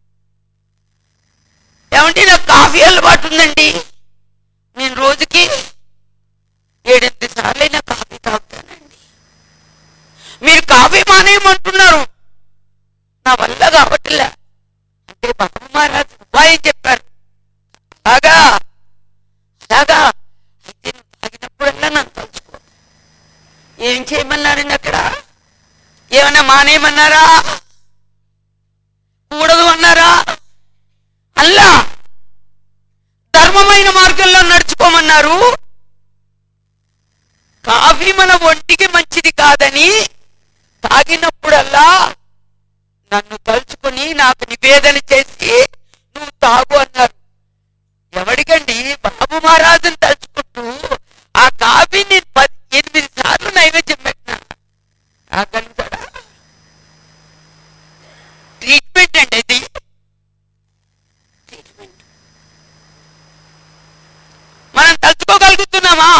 ఏమంటే నాకు కాఫీ అలవాటు ఉందండి నేను రోజుకి ఏడెనిమిది సార్లైనా కాఫీ తాగుతానండి మీరు కాఫీ మానేయమంటున్నారు నా వల్ల కావట్లే అంటే బాబు మహారాజ్ ఉపాయం చెప్పారు అలాగా అలాగా అయితే నువ్వు తాగినప్పుడల్లా నన్ను తలుచుకో ఏం చేయమన్నారండి అక్కడ ఏమన్నా మానేయమన్నారా కూడదు అన్నారా అల్లా ధర్మమైన మార్గంలో నడుచుకోమన్నారు కాఫీ మన ఒంటికి మంచిది కాదని తాగినప్పుడల్లా నన్ను తలుచుకుని నాకు నివేదన చేసి నువ్వు తాగు అన్నారు ఎవడికండి బాబు మహారాజుని తలుచుకుంటూ ఆ కాఫీని పది ఎనిమిది సార్లు నైవేద్యం పెట్టినా ఆగలుగుతాడా ట్రీట్మెంట్ అండి ఇది ట్రీట్మెంట్ మనం తలుచుకోగలుగుతున్నామా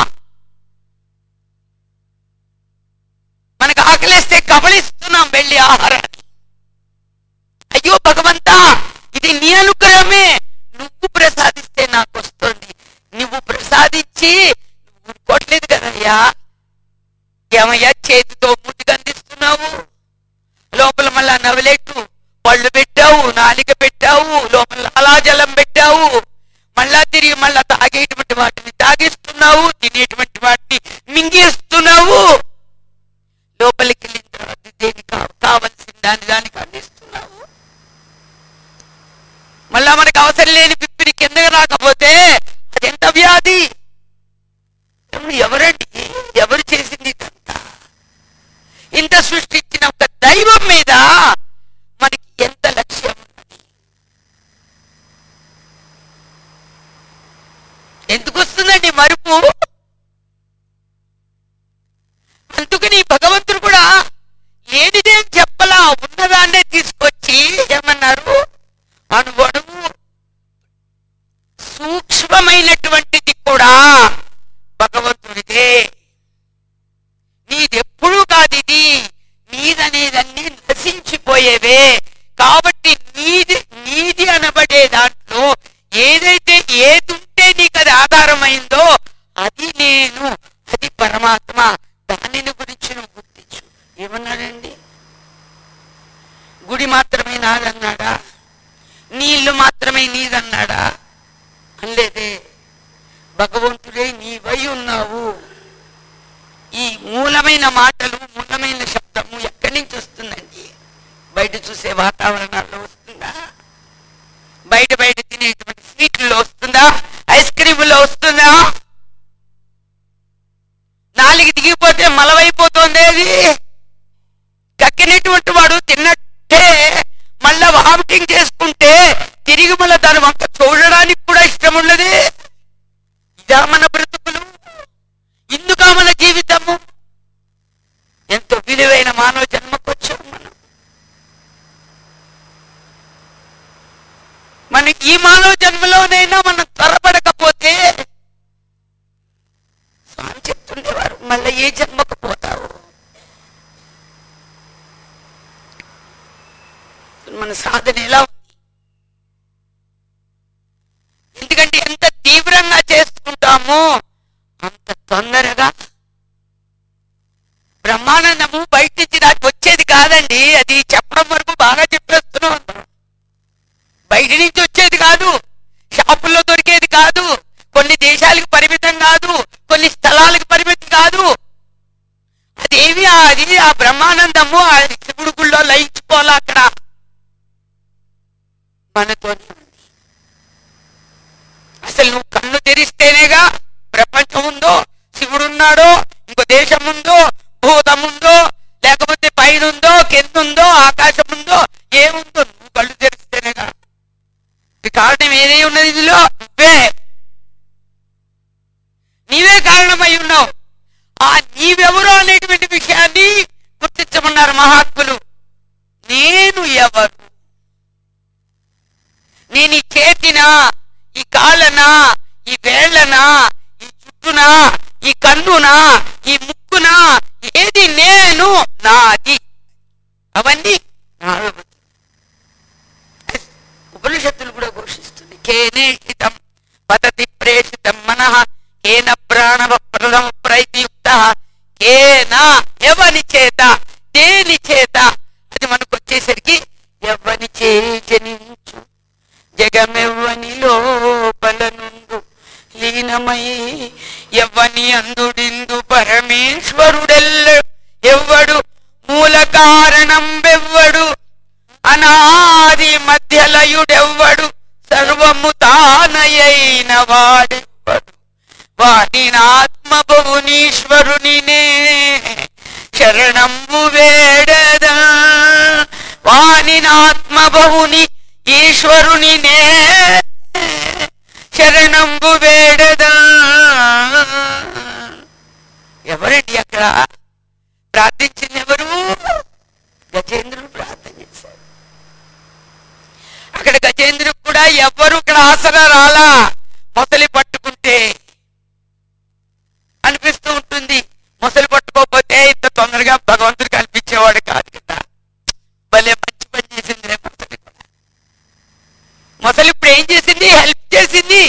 మనకు ఆకలిస్తే కబలిస్తున్నాం వెళ్ళి ఆహారాన్ని అయ్యో భగవంతా ఇది నీ అనుగ్రహమే నువ్వు ప్రసాదిస్తే నాకు వస్తుంది నువ్వు ప్రసాదించి నువ్వు కొట్టలేదు కదయ్యా ఏమయ్యా చేతితో ముద్దుగా అందిస్తున్నావు లోపల మళ్ళా నవలెట్టు పళ్ళు పెట్టావు నాలిక పెట్టావు లోపల అలాజలం పెట్టావు మళ్ళా తిరిగి మళ్ళా తాగేటువంటి వాటిని తాగిస్తున్నావు తినేటువంటి వాటిని మింగేస్తున్నావు లోపలికి వెళ్ళిన తర్వాత దేనికి కావ- కావలసిన దాని దానికి అందిస్తున్నావు మళ్ళా మనకు అవసరం లేని పిప్పిని కిందకి రాకపోతే అది ఎంత వ్యాధి ఎవరు- ఎవరండి ఎవరు చేసింది ఇదంతా ఇంత సృష్టించిన ఒక దైవం మీద మనకి ఎంత లక్ష్యం ఉన్నది ఎందుకు వస్తుందండి మరుపు అందుకని భగవంతుడు కూడా లేనిదేం చెప్పలా ఉన్నదాన్నే తీసుకొచ్చి ఏమన్నారు అణువణువు సూక్ష్మమైనటువంటిది కూడా భగవంతుడిదే నీదెప్పుడూ కాదు ఇది నీదనేదన్నీ నశించిపోయేవే కాబట్టి నీది నీది అనబడే దాంట్లో ఏదైతే ఏదుంటే నీకు అది ఆధారమైందో అది నేను అది పరమాత్మ దానిని గురించి నువ్వు గుర్తించు ఏమన్నాడండి గుడి మాత్రమే నాదన్నాడా నీళ్లు మాత్రమే నీదన్నాడా అనలేదే భగవంతుడే నీవై ఉన్నావు ఈ మూలమైన మాటలు మూలమైన శబ్దము ఎక్కడి నుంచి వస్తుందండి బయట చూసే వాతావరణాల్లో వస్తుందా బయట బయట తినేటువంటి స్వీట్లలో వస్తుందా ఐస్ క్రీములో వస్తుందా నాలుగు దిగిపోతే మలవైపోతుంది అది కక్కినటువంటి వాడు తిన్నట్టే మళ్ళా వామిటింగ్ చేసుకుంటే తిరిగి మళ్ళా దాని వంక చూడడానికి కూడా ఇష్టం ఉండదు ఇదా మన బ్రతుకులు ఇందుకా మన జీవితము ఎంతో విలువైన మానవ జన్మకొచ్చాం మనం మన ఈ మానవ జన్మలోనైనా మనం త్వరపడకపోతే స్వామి చెప్తుండేవారు మళ్ళీ ఏ జన్మకు పోతావు మన సాధన ఎలా ఉంది ఎందుకంటే ఎంత తీవ్రంగా చేసుకుంటామో అంత తొందరగా బ్రహ్మానందము బయట నుంచి నాకు వచ్చేది కాదండి అది చెప్పడం వరకు బాగా చెప్పేస్తున్నాం అందరం. బయట నుంచి వచ్చేది కాదు షాపుల్లో దొరికేది కాదు కొన్ని దేశాలకు పరిమితం కాదు కొన్ని స్థలాలకు పరిమితం కాదు అదేమి ఆ- అది ఆ బ్రహ్మానందము ఆ శివుడు గుళ్ళో లయించుకోవాలా అక్కడ మనతో ఏముందో నువ్వు కళ్ళు తెరిస్తేనేగా ఈ కారణం ఏదై ఉన్నది ఇదిలో నువ్వే నీవే కారణమై ఉన్నావు ఆ నీవెవరు అనేటువంటి విషయాన్ని గుర్తించమన్నారు మహాత్ములు నేను ఎవరు నేను ఈ చేతినా ఈ కాళ్ళనా ఈ వేళ్ళనా ఈ చుట్టునా ఈ కన్నునా ఈ ముక్కునా ఏది నేను నాది అవన్నీ నాలో ఉపనిషత్తులు కూడా ఘోషిస్తుంది కేనేషితం పతతి ప్రేషితం మనః కేన ప్రాణవ ప్రథమ ప్రయుక్త కేన ఎవని చేత దేని చేత అది మనకు వచ్చేసరికి ఎవని చేజనించు జగమెవ్వని లోపల నుండు లీనమై ఎవ్వని అందుడిందు పరమేశ్వరుడెల్ల ఎవ్వడు మూల కారణం వెవ్వడు అనాది మధ్యలయుడెవ్వడు సర్వము తానయైన వాడెవ్వడు వాని ఆత్మభువనీశ్వరునినే శరణంబు వేడద వాని ఆత్మబహుని ఈశ్వరునినే శరణంబు వేడద ఎవరండి అక్కడ ప్రార్థించింది ఎవరు గజేంద్రుడు ప్రార్థన చేశారు అక్కడ గజేంద్రుడు కూడా ఎవ్వరు ఇక్కడ ఆసరా రాలా మొసలి పట్టుకుంటే అనిపిస్తూ ఉంటుంది మొసలి పట్టుకోకపోతే ఇంత తొందరగా భగవంతుడు కల్పించేవాడు కాదు కదా భలే మంచి పని చేసింది రే మొసలి కూడా మొసలి ఇప్పుడు ఏం చేసింది హెల్ప్ చేసింది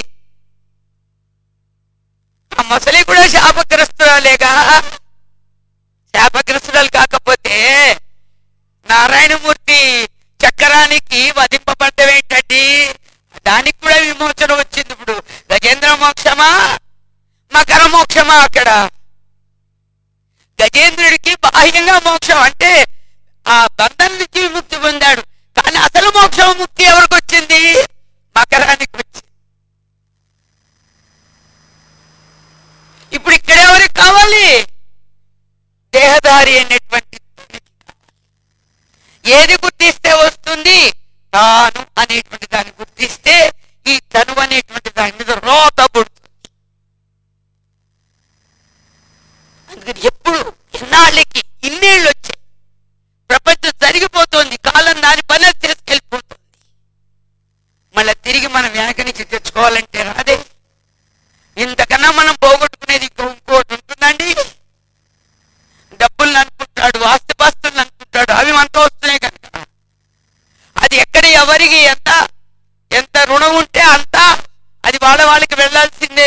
ఆ మొసలి కూడా శాపగ్రస్తురాలేగా శాపగ్రస్తురాలు కాకపోతే నారాయణమూర్తి చక్రానికి వధింపబడ్డమేంటండి దానికి కూడా విమోచన వచ్చింది ఇప్పుడు గజేంద్ర మోక్షమా మకర మోక్షమా అక్కడ గజేంద్రుడికి బాహ్యంగా మోక్షం అంటే ఆ బంధం నుంచి విముక్తి పొందాడు కానీ అసలు మోక్షం ముక్తి ఎవరికి వచ్చింది మకరానికి వచ్చింది ఇప్పుడు ఇక్కడ ఎవరికి కావాలి దేహధారి అనేటువంటి ఏది గుర్తిస్తే వస్తుంది తాను అనేటువంటి దాన్ని గుర్తిస్తే ఈ తను అనేటువంటి దాని మీద రోత పుడుతుంది అందుకని ఎప్పుడు ఎన్నాళ్ళకి ఇన్నేళ్ళు వచ్చాయి ప్రపంచం జరిగిపోతుంది కాలం దాని పని అది చేసుకెళ్ళిపోతుంది మళ్ళీ తిరిగి మనం వెనక నుంచి తెచ్చుకోవాలంటే రాదే ఇంతకన్నా మనం పోగొట్టుకునేది ఇంకో ఇంకోటి ఉంటుందండి డబ్బుల్ని అనుకుంటాడు ఆస్తిపాస్తుల్ని అనుకుంటాడు అవి మనతో వస్తున్నాయి కనుక అది ఎక్కడ ఎవరికి ఎంత ఎంత రుణం ఉంటే అంత అది వాళ్ళ వాళ్ళకి వెళ్ళాల్సిందే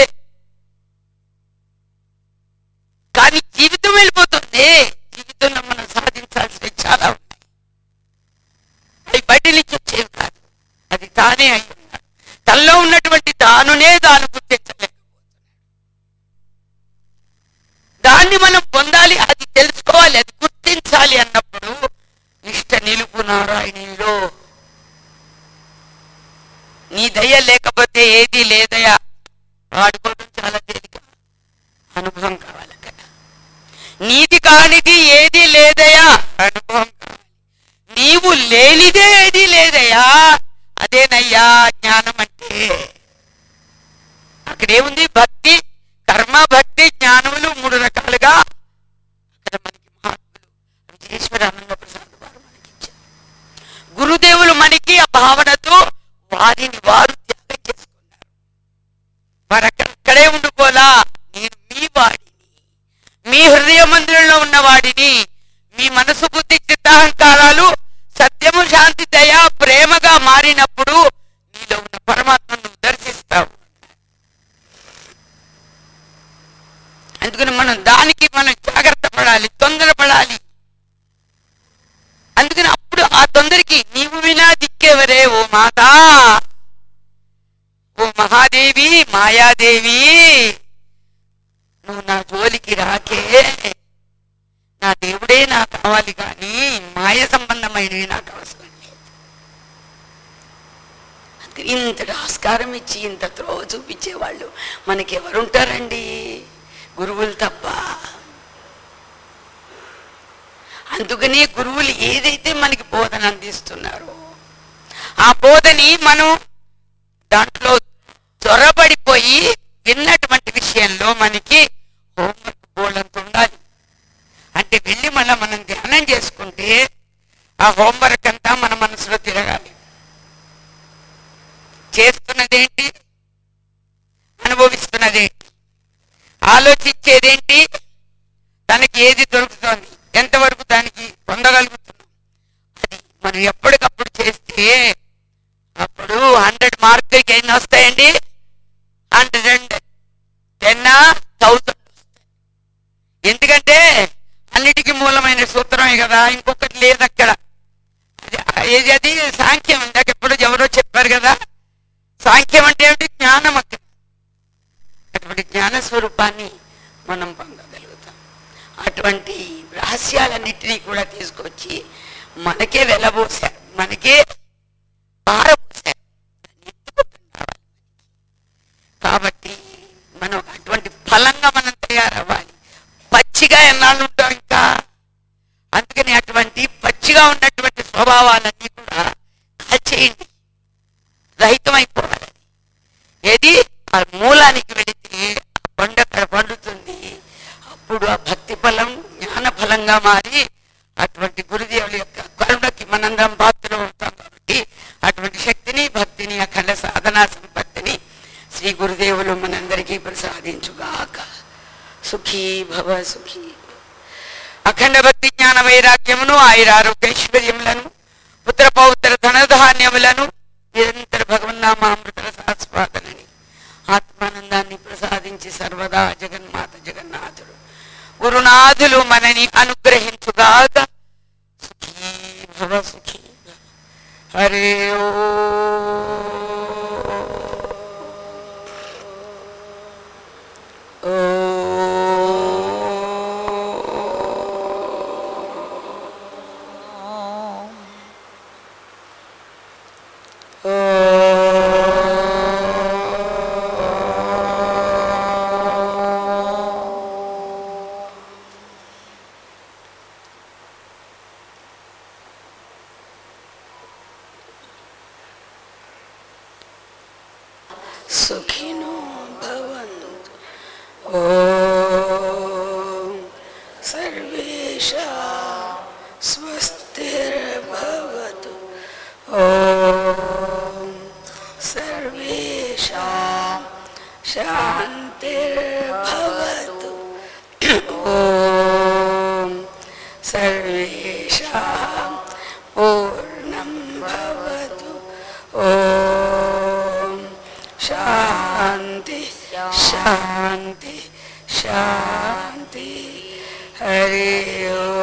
కానీ జీవితం వెళ్ళిపోతుంది జీవితంలో మనం సాధించాల్సినవి చాలా ఉన్నాయి అవి బయట నుంచి వచ్చేవి కాదు అది తానే అయి ఉన్నాడు తనలో ఉన్నటువంటి తానునే తాను గుర్తించలేకపోతున్నాడు దాన్ని మనం పొందాలి అది తెలుసుకోవాలి అది గుర్తించాలి అన్నప్పుడు నిష్ట నిలుపు నారాయణలో నీ దయ లేకపోతే ఏది లేదయా వాడుకోవడం చాలా తేలిక అనుభవం కావాలి అక్కడ నీది కానిది ఏది లేదయా అనుభవం కావాలి నీవు లేనిదే ఏది లేదయా అదేనయ్యా జ్ఞానం అంటే అక్కడేముంది భక్తి కర్మ భక్తి జ్ఞానములు మూడు రకాలుగా అక్కడ మనకి మహాత్ములు విజయేశ్వర ఆనంద ప్రసాద్ వారు మనకి ఇచ్చారు గురుదేవులు మనకి ఆ భావనతో వారిని వారు త్యాగం చేసుకున్నారు వారు అక్కడక్కడే ఉండిపోలా నేను మీ వాడిని మీ హృదయ మందిరంలో ఉన్న వాడిని మీ మనసు బుద్ధి చిత్తాహంకారాలు సత్యము శాంతి దయ ప్రేమగా మారినప్పుడు నీలో ఉన్న పరమాత్మను నువ్వు దర్శిస్తావు అందుకని మనం దానికి మనం జాగ్రత్త పడాలి తొందరపడాలి అందుకని అప్పుడు ఆ తొందరకి నీవు వినా దిక్కెవరే ఓ మాతా ఓ మహాదేవి మాయాదేవి నువ్వు నా జోలికి రాకే నా దేవుడే నాకు కావాలి కానీ మాయ సంబంధమైనవి నాకు అవసరం లేదు అందుకని ఇంత ఆస్కారం ఇచ్చి ఇంత త్రోవ చూపించేవాళ్ళు మనకి ఎవరుంటారండి గురువులు తప్ప అందుకని గురువులు ఏదైతే మనకి బోధన అందిస్తున్నారో ఆ బోధని మనం దాంట్లో చొరబడిపోయి విన్నటువంటి విషయంలో మనకి హోంవర్క్ బోర్డంత ఉండాలి అంటే వెళ్ళి మళ్ళీ మనం ధ్యానం చేసుకుంటే ఆ హోంవర్క్ అంతా మన మనసులో తిరగాలి చేస్తున్నదేంటి అనుభవిస్తున్నదేంటి ఆలోచించేదేంటి తనకి ఏది దొరుకుతోంది ఎంతవరకు దానికి పొందగలుగుతున్నాం అది మనం ఎప్పటికప్పుడు చేస్తే అప్పుడు హండ్రెడ్ మార్కులకి ఎన్ని వస్తాయండి హండ్రెడ్ అండ్ టెన్ థౌసండ్ ఎందుకంటే అన్నిటికీ మూలమైన సూత్రమే కదా ఇంకొకటి లేదు అక్కడ అది- ఏది అది సాంఖ్యం ఇందాక ఎప్పుడు ఎవరో చెప్పారు కదా సాంఖ్యం అంటే ఏమిటి జ్ఞానం అక్కడ అటువంటి జ్ఞాన స్వరూపాన్ని మనం పొందగలుగుతాం అటువంటి రహస్యాలన్నిటినీ కూడా తీసుకొచ్చి మనకే వెలబోసారు మనకే పారబోసారు దాన్ని ఎత్తుకుంటూ రావాలి. కాబట్టి మనం అటువంటి ఫలంగా మనం తయారవ్వాలి పచ్చిగా ఎన్నాళ్ళు ఉంటాం ఇంకా అందుకని అటువంటి పచ్చిగా ఉన్నటువంటి స్వభావాలన్నీ కూడా కాల్చేయండి రహితమైపోవాలి ఏది ఆ మూలానికి వెళితే ఆ పండు అక్కడ పండుతుంది అప్పుడు ఆ భక్తి ఫలం జ్ఞాన ఫలంగా మారి అటువంటి గురుదేవుల యొక్క కరుణకి మనందరం పాత్రలు అవుతాం కాబట్టి అటువంటి శక్తిని భక్తిని అఖండ సాధనా సంపత్తిని శ్రీ గురుదేవులు మనందరికీ ప్రసాదించుగాక సుఖీ భవ సుఖీ అఖండ భక్తి జ్ఞాన వైరాగ్యమును ఆయురారోగ్య ఐశ్వర్యములను పుత్ర పౌత్ర ధనధాన్యములను నిరంతర భగవన్నామామృతుల సాస్వాదనని ఆత్మానందాన్ని ప్రసాదించి సర్వదా జగన్మాత జగన్నాథుడు గురునాథులు మనని అనుగ్రహించుగాక సుఖీ భవ సుఖీ భవ. హరే ఓ సుఖినో భవంతు ఓం సర్వేషా స్వస్తిర్భవతు ఓం సర్వేషా శాంతిర్భవతు ఓం సర్వేషా పూర్ణం భవతు ఓం శాంతి శాంతి శాంతి హరి ఓం